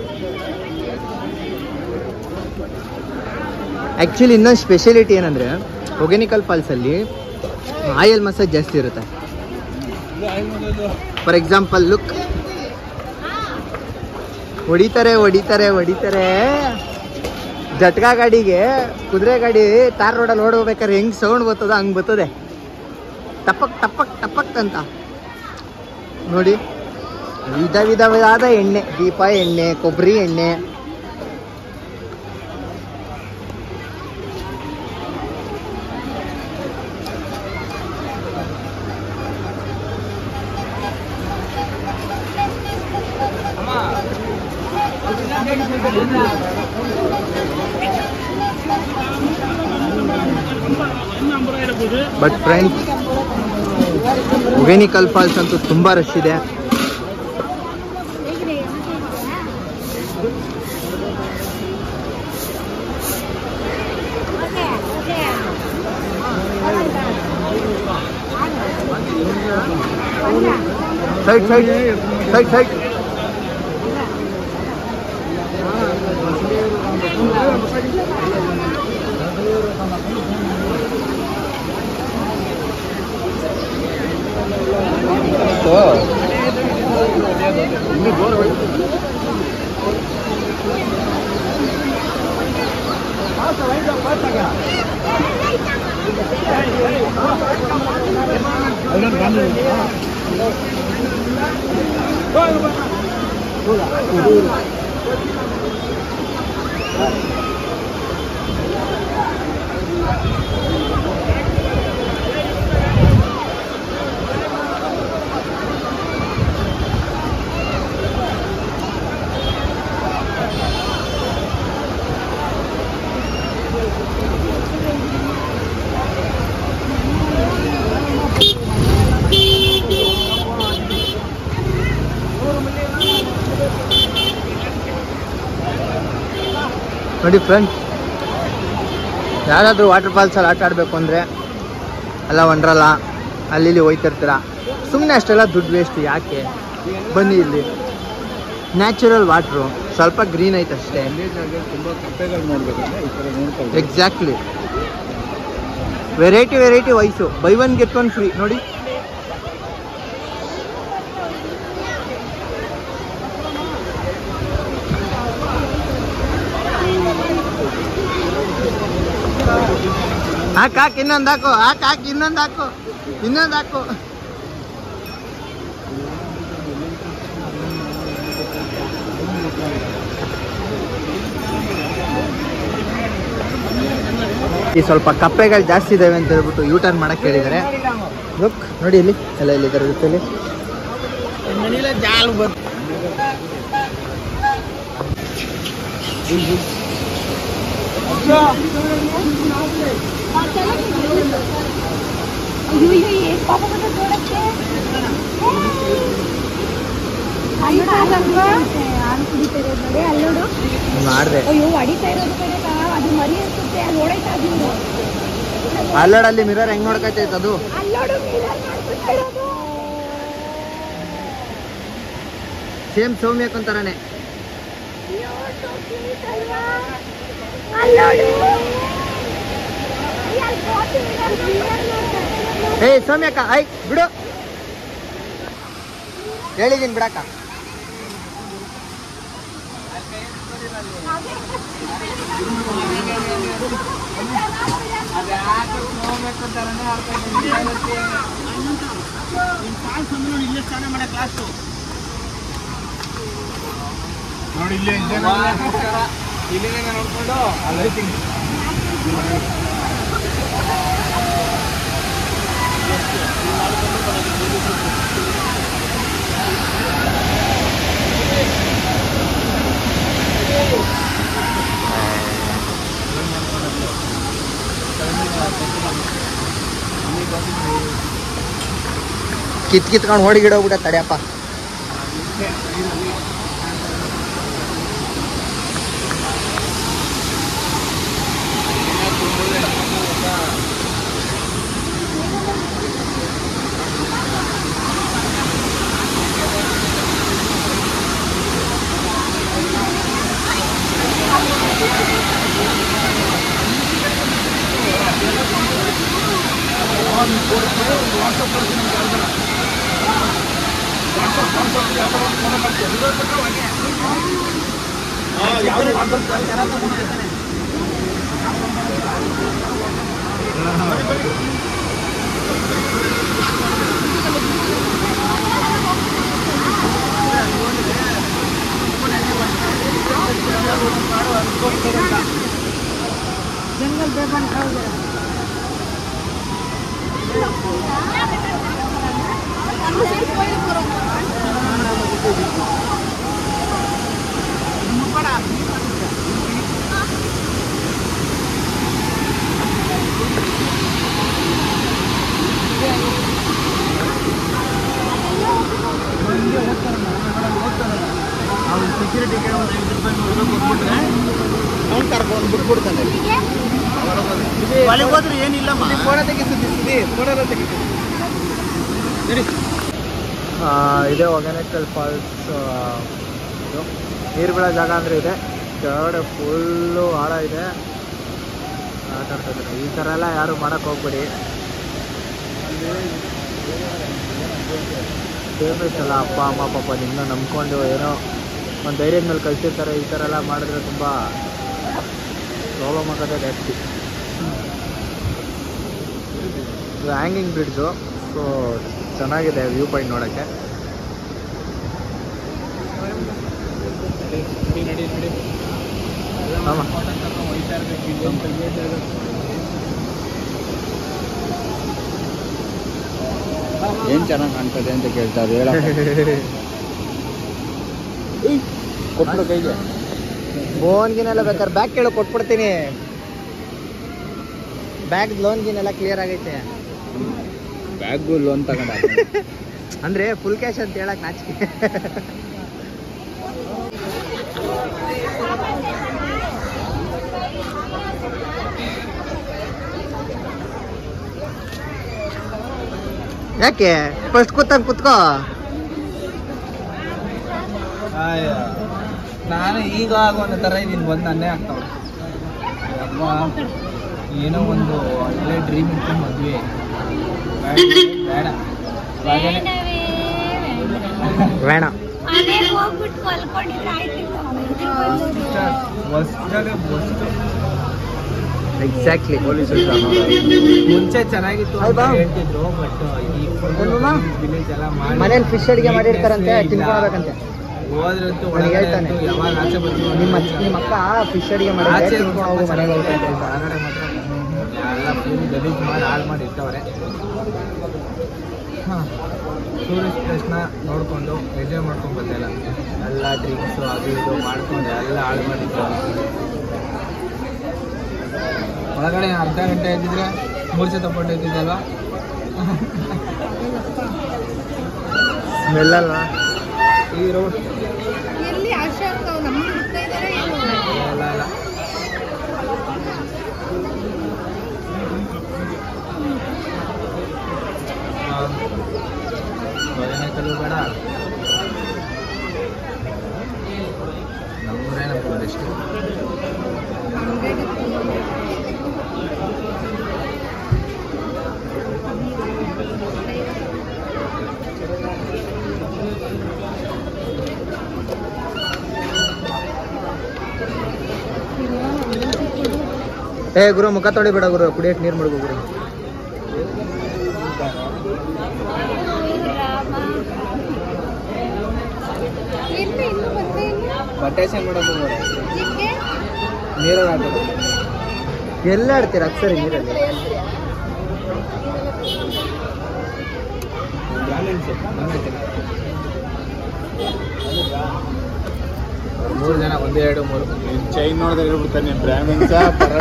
[SPEAKER 6] ಆ್ಯಕ್ಚುಲಿ ಇನ್ನೊಂದು ಸ್ಪೆಷಾಲಿಟಿ ಏನಂದರೆ ಒಗೆನಿಕಲ್ ಫಾಲ್ಸಲ್ಲಿ ಆಯಿಲ್ ಮಸಾಜ್ ಜಾಸ್ತಿ ಇರುತ್ತೆ ಫಾರ್ ಎಕ್ಸಾಂಪಲ್ ಲುಕ್ ಹೊಡಿತಾರೆ ಹೊಡಿತಾರೆ ಹೊಡಿತಾರೆ ಜಟ್ಕಾ ಗಾಡಿಗೆ ಕುದುರೆ ಗಾಡಿ ತಾರ್ ರೋಡಲ್ಲಿ ಓಡೋಗ್ಬೇಕಾದ್ರೆ ಹೆಂಗ್ ಸೌಂಡ್ ಬರ್ತದ ಹಂಗ್ ಬರ್ತದೆ ಟಪಕ್ ಟಪಕ್ ಟಪಕ್ ಅಂತ ನೋಡಿ ವಿಧ ವಿಧವಾದ ಎಣ್ಣೆ ದೀಪ ಎಣ್ಣೆ ಕೊಬ್ಬರಿ ಎಣ್ಣೆ ಬಟ್ ಫ್ರೆಂಡ್ಸ್ ಒಗೆನಿಕಲ್ ಫಾಲ್ಸ್ ಅಂತೂ ತುಂಬಾ ರಶ್ ಇದೆ ಸೈಡ್ ಸೈಡ್ ಸೈಡ್ ಸೈಡ್ ನೋಡಿ ಫ್ರೆಂಡ್ಸ್ ಯಾರಾದರೂ ವಾಟರ್ ಫಾಲ್ಸಲ್ಲಿ ಆಟ ಆಡಬೇಕು ಅಂದರೆ ಅಲ್ಲ ಒಂಡ್ರಲ್ಲ ಅಲ್ಲಿ ಇಲ್ಲಿ ಹೋಯ್ತಿರ್ತೀರ ಸುಮ್ಮನೆ ಅಷ್ಟೆಲ್ಲ ದುಡ್ಡು ವೇಸ್ಟ್ ಯಾಕೆ ಬನ್ನಿ ಇಲ್ಲಿ ನ್ಯಾಚುರಲ್ ವಾಟ್ರು ಸ್ವಲ್ಪ ಗ್ರೀನ್ ಐತೆ ಅಷ್ಟೇ
[SPEAKER 5] ತುಂಬಾ ಕಪ್ಪೆಗಳು ನೋಡ್ಬೇಕಂದ್ರೆ ಈ ತರ ನೋಡ್ಕೊಳ್ಬೇಕು
[SPEAKER 6] ಎಕ್ಸಾಕ್ಟ್ಲಿ ವೆರೈಟಿ ವೆರೈಟಿ ವೈಸು buy one get one free ನೋಡಿ ಹಾಕ್ ಹಾಕ್ ಇನ್ನೊಂದು ಹಾಕು ಹಾಕ್ ಹಾಕ್ ಇನ್ನೊಂದು ಹಾಕು ಇನ್ನೊಂದು ಹಾಕು ಈ ಸ್ವಲ್ಪ ಕಪ್ಪೆಗಳು ಜಾಸ್ತಿ ಇದಾವೆ ಅಂತ ಹೇಳ್ಬಿಟ್ಟು ಯೂ ಟರ್ನ್ ಮಾಡಕ್ ಹೇಳಿದ್ದಾರೆ ಲುಕ್ ನೋಡಿ ಇಲ್ಲಿ ಎಲ್ಲ ಇಲ್ಲಿದ್ದಾರೆ ಜೊತೆಲಿ ಮಾಡಿದೆ
[SPEAKER 1] ಅಯ್ಯೋ ಹೊಡಿತಾ ಇರೋದು ಕಡೆ ಅದು ಮರಿ ಅನ್ಸುತ್ತೆ ಅಲ್ಲಿ ಓಡೈತಾ ಅದು
[SPEAKER 6] ಅಲ್ಲಡಲ್ಲಿ ಮಿರರ್ ಹೆಂಗ್ ನೋಡ್ಕೈತೈತೆ ಅದು
[SPEAKER 1] ಅಲ್ಲೋಡು mirror ಮಾಡ್ಬಿಡ್ತಾ ಇರೋದು.
[SPEAKER 6] ಸೇಮ್ ಸೌಮ್ಯಕ್ ಅಂತಾರನೆ ಏ ಸೌಮ್ಯಕ್ಕ ಐ ಬಿಡು ಹೇಳಿದೀನಿ ಬಿಡಕ್ಕ
[SPEAKER 3] ನೋಡಿ ಇಲ್ಲಿ ಇಲ್ಲಿಂದ ನೋಡ್ಕೊಂಡು ಅಲ್ಲಿ
[SPEAKER 6] ಕಿತ್ ಕಿತ್ಕೊಂಡು ಹೊಡಿಗಿಡೋಗ್ಬಿಟ್ಟ ತಡಿಯಪ್ಪ ಅವ್ನು ಕರ್ಕೊಂಡು ಬಿಟ್ಬಿಡ್ತಾನೆ ಒಳಗೆ ಹೋದ್ರೆ ಏನಿಲ್ಲಮ್ಮ ಫೋಟೋ ತೆಗಿಸುತ್ತಿ ಫೋಟೋ ತೆಗಿಸಿ ಇದೇ ಒಗನೆಕಲ್ ಫಾಲ್ಸ್ ನೀರು ಬೀಳೋ ಜಾಗ ಅಂದರೆ ಇದೆ ಕೆಳಗಡೆ ಫುಲ್ಲು ಆಳ ಇದೆ ಆಟ ಆಡ್ತಿದ್ದಾರೆ ಈ ಥರ ಎಲ್ಲ ಯಾರು ಮಾಡೋಕ್ಕೆ ಹೋಗ್ಬೇಡಿ ಫೇವ್ರೇಟ್ ಅಲ್ಲ ಅಪ್ಪ ಅಮ್ಮ ಪಾಪ ನಿಮ್ಮನ್ನ ನಂಬ್ಕೊಂಡು ಏನೋ ಒಂದು ಧೈರ್ಯದ ಮೇಲೆ ಕಳಿಸಿರ್ತಾರೆ ಈ ಥರ ಎಲ್ಲ ಮಾಡಿದ್ರೆ ತುಂಬ ಪ್ರಾಬ್ಲಮ್ ಆಗೋದೇ ಜಾಸ್ತಿ ಇದು ಹ್ಯಾಂಗಿಂಗ್ ಬ್ರಿಡ್ಜು ಸೊ ಚೆನ್ನಾಗಿದೆ ವ್ಯೂ ಪಾಯಿಂಟ್ ನೋಡೋಕ್ಕೆ ಆಮ.
[SPEAKER 4] ಏನ್ ಚೆನ್ನಾಗಿ ಕಾಣ್ತದೆ ಅಂತ ಕೇಳ್ತಾರೆ ಹೇಳ ಕೊಟ್ಬಿಡು ಕೈಗೆ
[SPEAKER 6] ಬೋನ್ಗಿನೆಲ್ಲ ಬೇಕಾದ್ರೆ ಬ್ಯಾಗ್ ಕೇಳೋ ಕೊಟ್ಬಿಡ್ತೀನಿ ಬ್ಯಾಗ್ ಲೋನ್ಗಿನೆಲ್ಲ ಕ್ಲಿಯರ್ ಆಗೈತೆ
[SPEAKER 4] ಬ್ಯಾಗು ಲೋನ್ ತಗೊಂಡ
[SPEAKER 6] ಅಂದ್ರೆ ಫುಲ್ ಕ್ಯಾಶ್ ಅಂತ ಹೇಳಕ್ ನಾಚಿಕೆ ಯಾಕೆ ಫಸ್ಟ್ ಕೂತಂಗ್ ಕುತ್ಕೋ
[SPEAKER 3] ನಾನು ಈಗ ಆಗೋ ಥರ ಇದೀನಿ ಬಂದು ನನ್ನೇ ಆಗ್ತಾವ ಅಪ್ಪ ಏನೋ ಒಂದು ಒಳ್ಳೆ ಡ್ರೀಮ್ ಇಟ್ಕೊಂಡು ಮದ್ವೆ ಬೇಡ ಬೇಡ
[SPEAKER 1] ಬೇಡವೇ ಬೇಡ.
[SPEAKER 6] ಬೇಡ
[SPEAKER 1] ಮನೆಗ್ ಹೋಗ್ಬಿಟ್ಟು ಮಲ್ಕೊಂಡಿದ್ರೆ ಆಯ್ತಿತ್ತು
[SPEAKER 3] ಹೊಸ್ದಾಗೆ ಹೊಸ್ತು
[SPEAKER 6] ಎಕ್ಸಾಕ್ಟ್ಲಿ
[SPEAKER 3] ಮುಂಚೆ ಚೆನ್ನಾಗಿತ್ತು
[SPEAKER 6] ಹಾಯ್
[SPEAKER 3] ಅಂತ
[SPEAKER 6] ಬಾ.
[SPEAKER 3] ಹೇಳ್ತಿದ್ರು ಬಟ್ ಈ
[SPEAKER 6] ಏನಮ್ಮ?
[SPEAKER 3] ವಿಲೇಜ್ ಎಲ್ಲ ಮಾಡಿ
[SPEAKER 6] ಮನೇಲಿ ಫಿಶ್ ಅಡಿಗೆ ಮಾಡಿರ್ತಾರಂತೆ
[SPEAKER 3] ಇಲ್ಲ.
[SPEAKER 6] ತಿನ್ಕೊಳ್ಬೇಕಂತೆ
[SPEAKER 3] ಹೋದ್ರಂತೂ
[SPEAKER 6] ಅವ್ನಿಗೆ
[SPEAKER 3] ಒಳಗಡೆ
[SPEAKER 6] ಹೇಳ್ತಾನೆ.
[SPEAKER 3] ಅಂತೂ ಯಾವಾಗ ಆಚೆ ಬರ್ತೀವಿ
[SPEAKER 6] ನಿಮ್ಮ ನಿಮ್ಮ ಅಕ್ಕ ಫಿಶ್ ಅಡಿಗೆ ಮಾಡಿದ್ರೆ
[SPEAKER 3] ಆಚೆ
[SPEAKER 6] ತಿನ್ಕೊಂಡು ಹೋಗು ಮನೆಗೆ ಹೋಗ್ತಾ ಅಂತ.
[SPEAKER 3] ಹೊರಗಡೆ ಮಾತ್ರ ಎಲ್ಲ ಫುಲ್ ಗಲೀಜ್ ಮಾಡಿ ಹಾಳು ಮಾಡಿ ಇಟ್ಟವ್ರೆ ಹಾಂ ಟೂರಿಸ್ಟ್ ಪ್ಲೇಸ್ನ ನೋಡಿಕೊಂಡು ಎಂಜಾಯ್ ಮಾಡ್ಕೊಂಡು ಬರ್ತಾಯಿಲ್ಲ ಎಲ್ಲ ಡ್ರಿಂಕ್ಸು ಅದು ಇದು ಮಾಡ್ಕೊಂಡು ಎಲ್ಲ ಹಾಳು ಮಾಡಿಟ್ಟವ್ರೆ ಒಳಗಡೆ ಅರ್ಧ ಗಂಟೆ ಇದ್ದಿದ್ರೆ ಮೂರ್ಛೆ ತಗೊಂಡು ಇದ್ದಿದ್ದಲ್ವಾ
[SPEAKER 6] ಸ್ಮೆಲ್ ಅಲ್ವಾ
[SPEAKER 3] ಈ ರೋಡ್
[SPEAKER 2] ಎಲ್ಲಿ ಆಶಾ ಅವ್ರು ನಮ್ಗೆ ಹುಡ್ತಾ ಇದಾರೆ ಏನು
[SPEAKER 3] ಎಲ್ಲ ಎಲ್ಲ ಬದನೆಕಲ್ಲು ಬೇಡ ನಮ್ಮೂರೇನ ಫಾರೆಸ್ಟ್
[SPEAKER 6] ಏ ಗುರು ಮುಖ ತೊಳಿಬೇಡ ಗುರು ಕುಡಿಯಕ್ ನೀರ್ ಮಾಡ್ಕೋ ಗುರು
[SPEAKER 3] ಬಟ್ಟೆ ಚೇಂಜ್ ಮಾಡೋದು ನೀರಲ್ಲಿ ಹಾಕೋದು
[SPEAKER 6] ಎಲ್ಲ ಆಡ್ತೀರ ಅಕ್ಷರಿ ನೀರಲ್ಲಿ
[SPEAKER 3] ಮೂರು ಜನ ಒಂದೇ ಎರಡು ಮೂರು
[SPEAKER 5] ಚೈನ್ ನೋಡಿದ್ರೆ ಹೇಳ್ಬಿಡ್ತಾನೆ ಬ್ರಾಹ್ಮಿನ್ಸ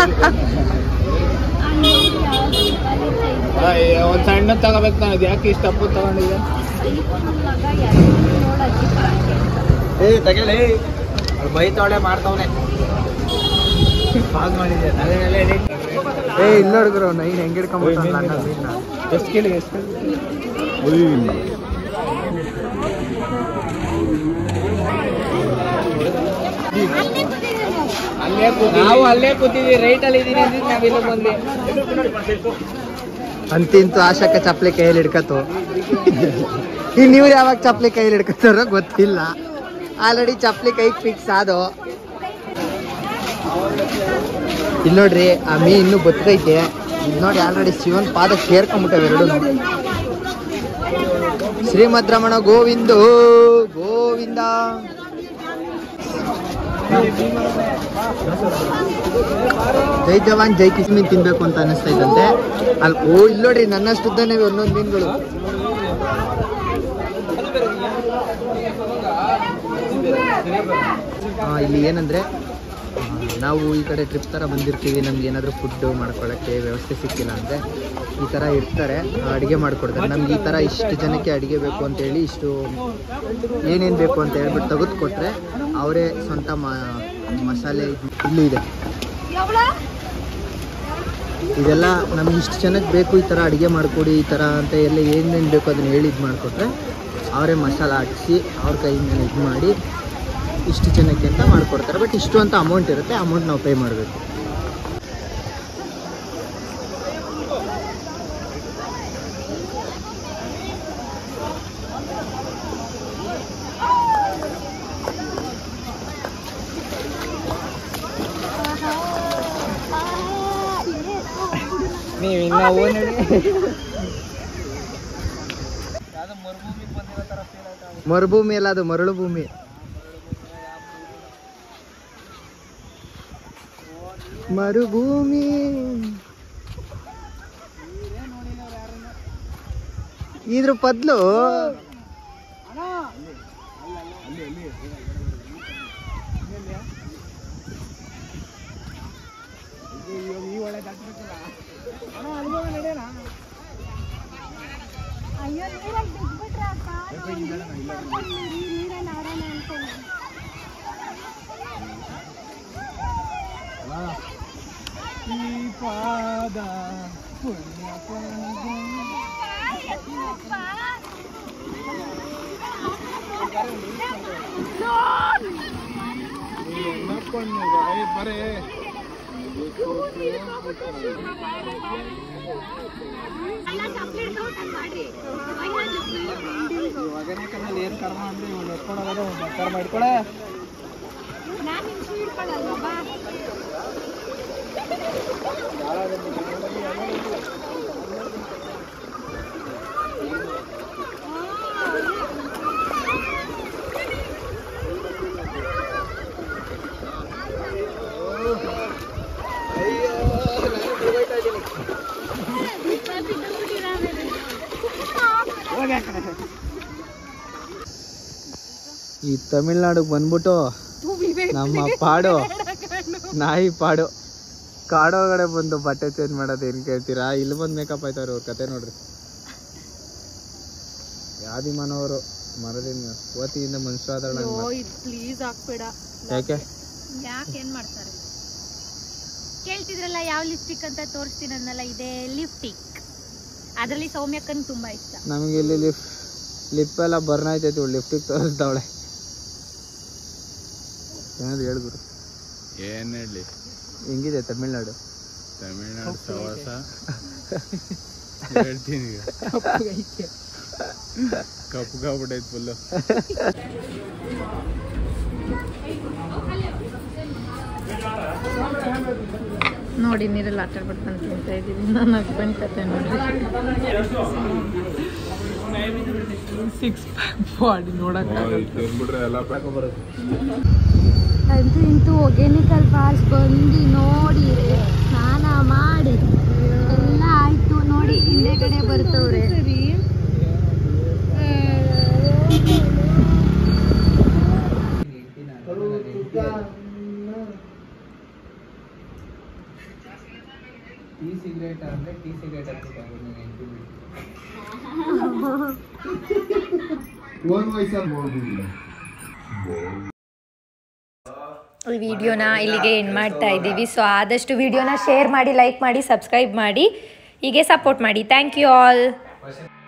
[SPEAKER 5] ಒಂದು ಸಣ್ಣ ತಗೋಬೇಕು ನಾನು ಅದು ಯಾಕೆ ಇಷ್ಟು ಅಪ್ಪು ತಗೊಂಡಿದ್ದೆ
[SPEAKER 6] ಏ ತಗೊಳ್ಳಿ ಬೈತಾವಳೆ ಮಾಡ್ತಾವನೆ
[SPEAKER 3] ಪಾಸ್ ಮಾಡಿದ್ದೆ ತಲೆನಲ್ಲೇ
[SPEAKER 6] ಏ ಇಲ್ಲ ನೋಡಿದ್ರು ನೈನ್ ಹೆಂಗ್ ಹಿಡ್ಕೊಂಬಿಟ್ಟ ಮೀನ್ನ
[SPEAKER 5] ಎಷ್ಟು ಕೇಳಿ ಎಷ್ಟು
[SPEAKER 3] ಅಲ್ಲೇ ನಾವು ಅಲ್ಲೇ ಕೂತಿದ್ವಿ ರೈಟ್ ಅಲ್ಲಿ ಇದೀನಿ ಅಂದ್ರೆ ನಾವಿಲ್ಲ ಬಂದ್ವಿ
[SPEAKER 6] ಅಂತಿಂತು ಆಶಕ್ಕ ಚಪ್ಲಿ ಕೈಯಲ್ಲಿ ಹಿಡ್ಕತ್ತು ಇನ್ ಇವ್ರು ಯಾವಾಗ ಚಪ್ಲಿ ಕೈಯಲ್ಲಿ ಹಿಡ್ಕತ್ತಾರೋ ಗೊತ್ತಿಲ್ಲ ಆಲ್ರೆಡಿ ಚಪ್ಲಿ ಕೈಗೆ ಫಿಕ್ಸ್ ಆದೋ ಇಲ್ಲಿ ನೋಡ್ರಿ ಆ ಮೀ ಇನ್ನೂ ಬದುಕೈತೆ ಇದು ನೋಡಿ ಆಲ್ರೆಡಿ ಶಿವನ್ ಪಾದ ಸೇರ್ಕೊಂಬಿಟ್ಟವೆ ಎರಡು ಶ್ರೀಮದ್ ರಮಣ ಗೋವಿಂದ ಗೋವಿಂದ ಜೈ ಜವಾನ್ ಜೈ ಕಿಸ್ಮಿನ್ ತಿನ್ಬೇಕು ಅಂತ ಅನಿಸ್ತಾ ಇದ್ದಂತೆ ಅಲ್ಲಿ ಓ ಇಲ್ಲಿ ನೋಡ್ರಿ ನನ್ನಷ್ಟು ಉದ್ದನೇ ಒಂದೊಂದು ಮೀನುಗಳು ಆ, ಇಲ್ಲಿ ಏನಂದ್ರೆ ಆ, ನಾವು ಈ ಕಡೆ ಟ್ರಿಪ್ ಥರ ಬಂದಿರ್ತೀವಿ ನಮ್ಗೆ ಏನಾದರೂ ಫುಡ್ ಮಾಡ್ಕೊಳ್ಳೋಕ್ಕೆ ವ್ಯವಸ್ಥೆ ಸಿಕ್ಕಿಲ್ಲ ಅಂದರೆ ಈ ಥರ ಇರ್ತಾರೆ ಅಡುಗೆ ಮಾಡಿಕೊಡ್ತಾರೆ ನಮ್ಗೆ ಈ ಥರ ಇಷ್ಟು ಜನಕ್ಕೆ ಅಡುಗೆ ಬೇಕು ಅಂತೇಳಿ ಇಷ್ಟು ಏನೇನು ಬೇಕು ಅಂತ ಹೇಳ್ಬಿಟ್ಟು ತೆಗೆದು ಕೊಟ್ಟರೆ ಅವರೇ ಸ್ವಂತ ಮ ಮಸಾಲೆ ಇದ್- ಇಲ್ಲೂ ಇದೆ ಇದೆಲ್ಲ ನಮ್ಗೆ ಇಷ್ಟು ಜನಕ್ಕೆ ಬೇಕು ಈ ಥರ ಅಡುಗೆ ಮಾಡಿಕೊಡಿ ಈ ಥರ ಅಂತ ಎಲ್ಲ ಏನೇನು ಬೇಕು ಅದನ್ನ ಹೇಳಿ ಇದು ಮಾಡಿಕೊಟ್ರೆ ಅವರೇ ಮಸಾಲ ಹಾಕಿಸಿ ಅವ್ರ ಕೈಯಿಂದ ಇದು ಮಾಡಿ ಇಷ್ಟು ಜನಕ್ಕೆ ಅಂತ ಮಾಡಿಕೊಡ್ತಾರೆ ಬಟ್ ಇಷ್ಟು ಅಂತ ಅಮೌಂಟ್ ಇರುತ್ತೆ ಅಮೌಂಟ್ ನಾವು ಪೇ ಮಾಡಬೇಕು
[SPEAKER 3] ನೀವು ಇನ್ನ ಓನ್
[SPEAKER 6] ಮರುಭೂಮಿ ಅಲ್ಲ ಅದು ಮರಳು ಭೂಮಿ ಮರುಭೂಮಿ ಇದ್ರ ಬದ್ಲು
[SPEAKER 3] ಏನ್ ಕರ್ಮ ಅಂದ್ರೆ ಇವ್ನು ಎತ್ಕೊಂಡೋಗೋದು ಕರ್ಮ ಇಟ್ಕೊಳೆ
[SPEAKER 6] ಈ ತಮಿಳ್ನಾಡಿಗೆ ಬಂದ್ಬಿಟ್ಟು ನಮ್ಮ ಪಾಡು ನಾಯಿ ಪಾಡು ಕಾಡೊಳಗಡೆ ಬಂದು ಬಟ್ಟೆ ಚೇಂಜ್ ಮಾಡೋದು ಏನ್ ಕೇಳ್ತೀರಾ ಇಲ್ಲಿ ಬಂದು ಮೇಕಪ್ ಆಯ್ತವ್ರೆ ಅವ್ರ ಕತೆ ನೋಡ್ರಿ ಯಾದಿಮಾನವರು ಮರದಿಂದ ಓತಿಯಿಂದ ಮನುಷ್ಯ ಆದಳ
[SPEAKER 2] ಪ್ಲೀಸ್ ಹಾಕ್ಬೇಡ
[SPEAKER 6] ಯಾಕೆ
[SPEAKER 1] ಯಾಕೆ ಏನ್ ಮಾಡ್ತಾರೆ ಕೇಳ್ತಿದ್ರಲ್ಲ ಯಾವ ಲಿಪ್ಸ್ಟಿಕ್ ಅಂತ ತೋರಿಸ್ತೀನಿ ಅನ್ನಲ್ಲ ಇದೆ ಲಿಪ್ಟಿಕ್ ಅದರಲ್ಲಿ ಸೌಮ್ಯಕ್ಕನ್ ತುಂಬಾ ಇಷ್ಟ
[SPEAKER 6] ನಮಗೆ ಇಲ್ಲಿ ಲಿಫ್ ಲಿಪ್ ಎಲ್ಲ ಬರ್ನ್ ಆಯ್ತೈತಿ ಲಿಫ್ಟಿಗೆ ತೋರಿಸ್ತಾವಳೆ ಏನಾದ್ರು ಹೇಳ್ಗುರು
[SPEAKER 3] ಏನ್ ಹೇಳಿ
[SPEAKER 6] ಹೆಂಗಿದೆ ತಮಿಳ್ನಾಡು
[SPEAKER 3] ತಮಿಳ್ನಾಡು ಪ್ರವಾಸ ಹೇಳ್ತೀನಿ ಈಗ ಕಪ್ಪಗಾಗ್ಬಿಟ್ಟೈತೆ ಫುಲ್ಲು
[SPEAKER 1] ನೋಡಿ ನೀರಲ್ಲಿ ಆಟ ಆಡ್ಬಿಟ್ಟು ತಿಂತ ಇದ್ದೀವಿ ನನ್ನ ಹಸ್ಬೆಂಡ್ ಕತೆ ನೋಡ್ರಿ
[SPEAKER 2] ಸಿಕ್ಸ್ ಪ್ಯಾಕ್ ಬಾಡಿ ನೋಡಕ್
[SPEAKER 3] ತಿಂದ್ಬಿಟ್ರೆ ಎಲ್ಲ ಪ್ಯಾಕ್ ಬರುತ್ತೆ
[SPEAKER 1] ಅಂತೂ ಇಂತೂ ಒಗೇನಿಕಲ್ ಫಾಲ್ಸ್ ಬಂದು ನೋಡಿ ಸ್ನಾನ ಮಾಡಿ ಎಲ್ಲ ಆಯ್ತು ನೋಡಿ ಹಿಂದೆಗಡೆ ಬರ್ತವ್ರೆ
[SPEAKER 6] ಟೀ ಸಿಗರೇಟ್ ಅಂದ್ರೆ ಟೀ ಸಿಗರೇಟ್
[SPEAKER 1] ಈ ವಿಡಿಯೋನ ಇಲ್ಲಿಗೆ ಎಂಡ್ ಮಾಡ್ತಾ ಇದ್ದೀವಿ ಸೊ ಆದಷ್ಟು ವಿಡಿಯೋನ ಶೇರ್ ಮಾಡಿ ಲೈಕ್ ಮಾಡಿ ಸಬ್ಸ್ಕ್ರೈಬ್ ಮಾಡಿ ಹೀಗೆ ಸಪೋರ್ಟ್ ಮಾಡಿ ಥ್ಯಾಂಕ್ ಯು ಆಲ್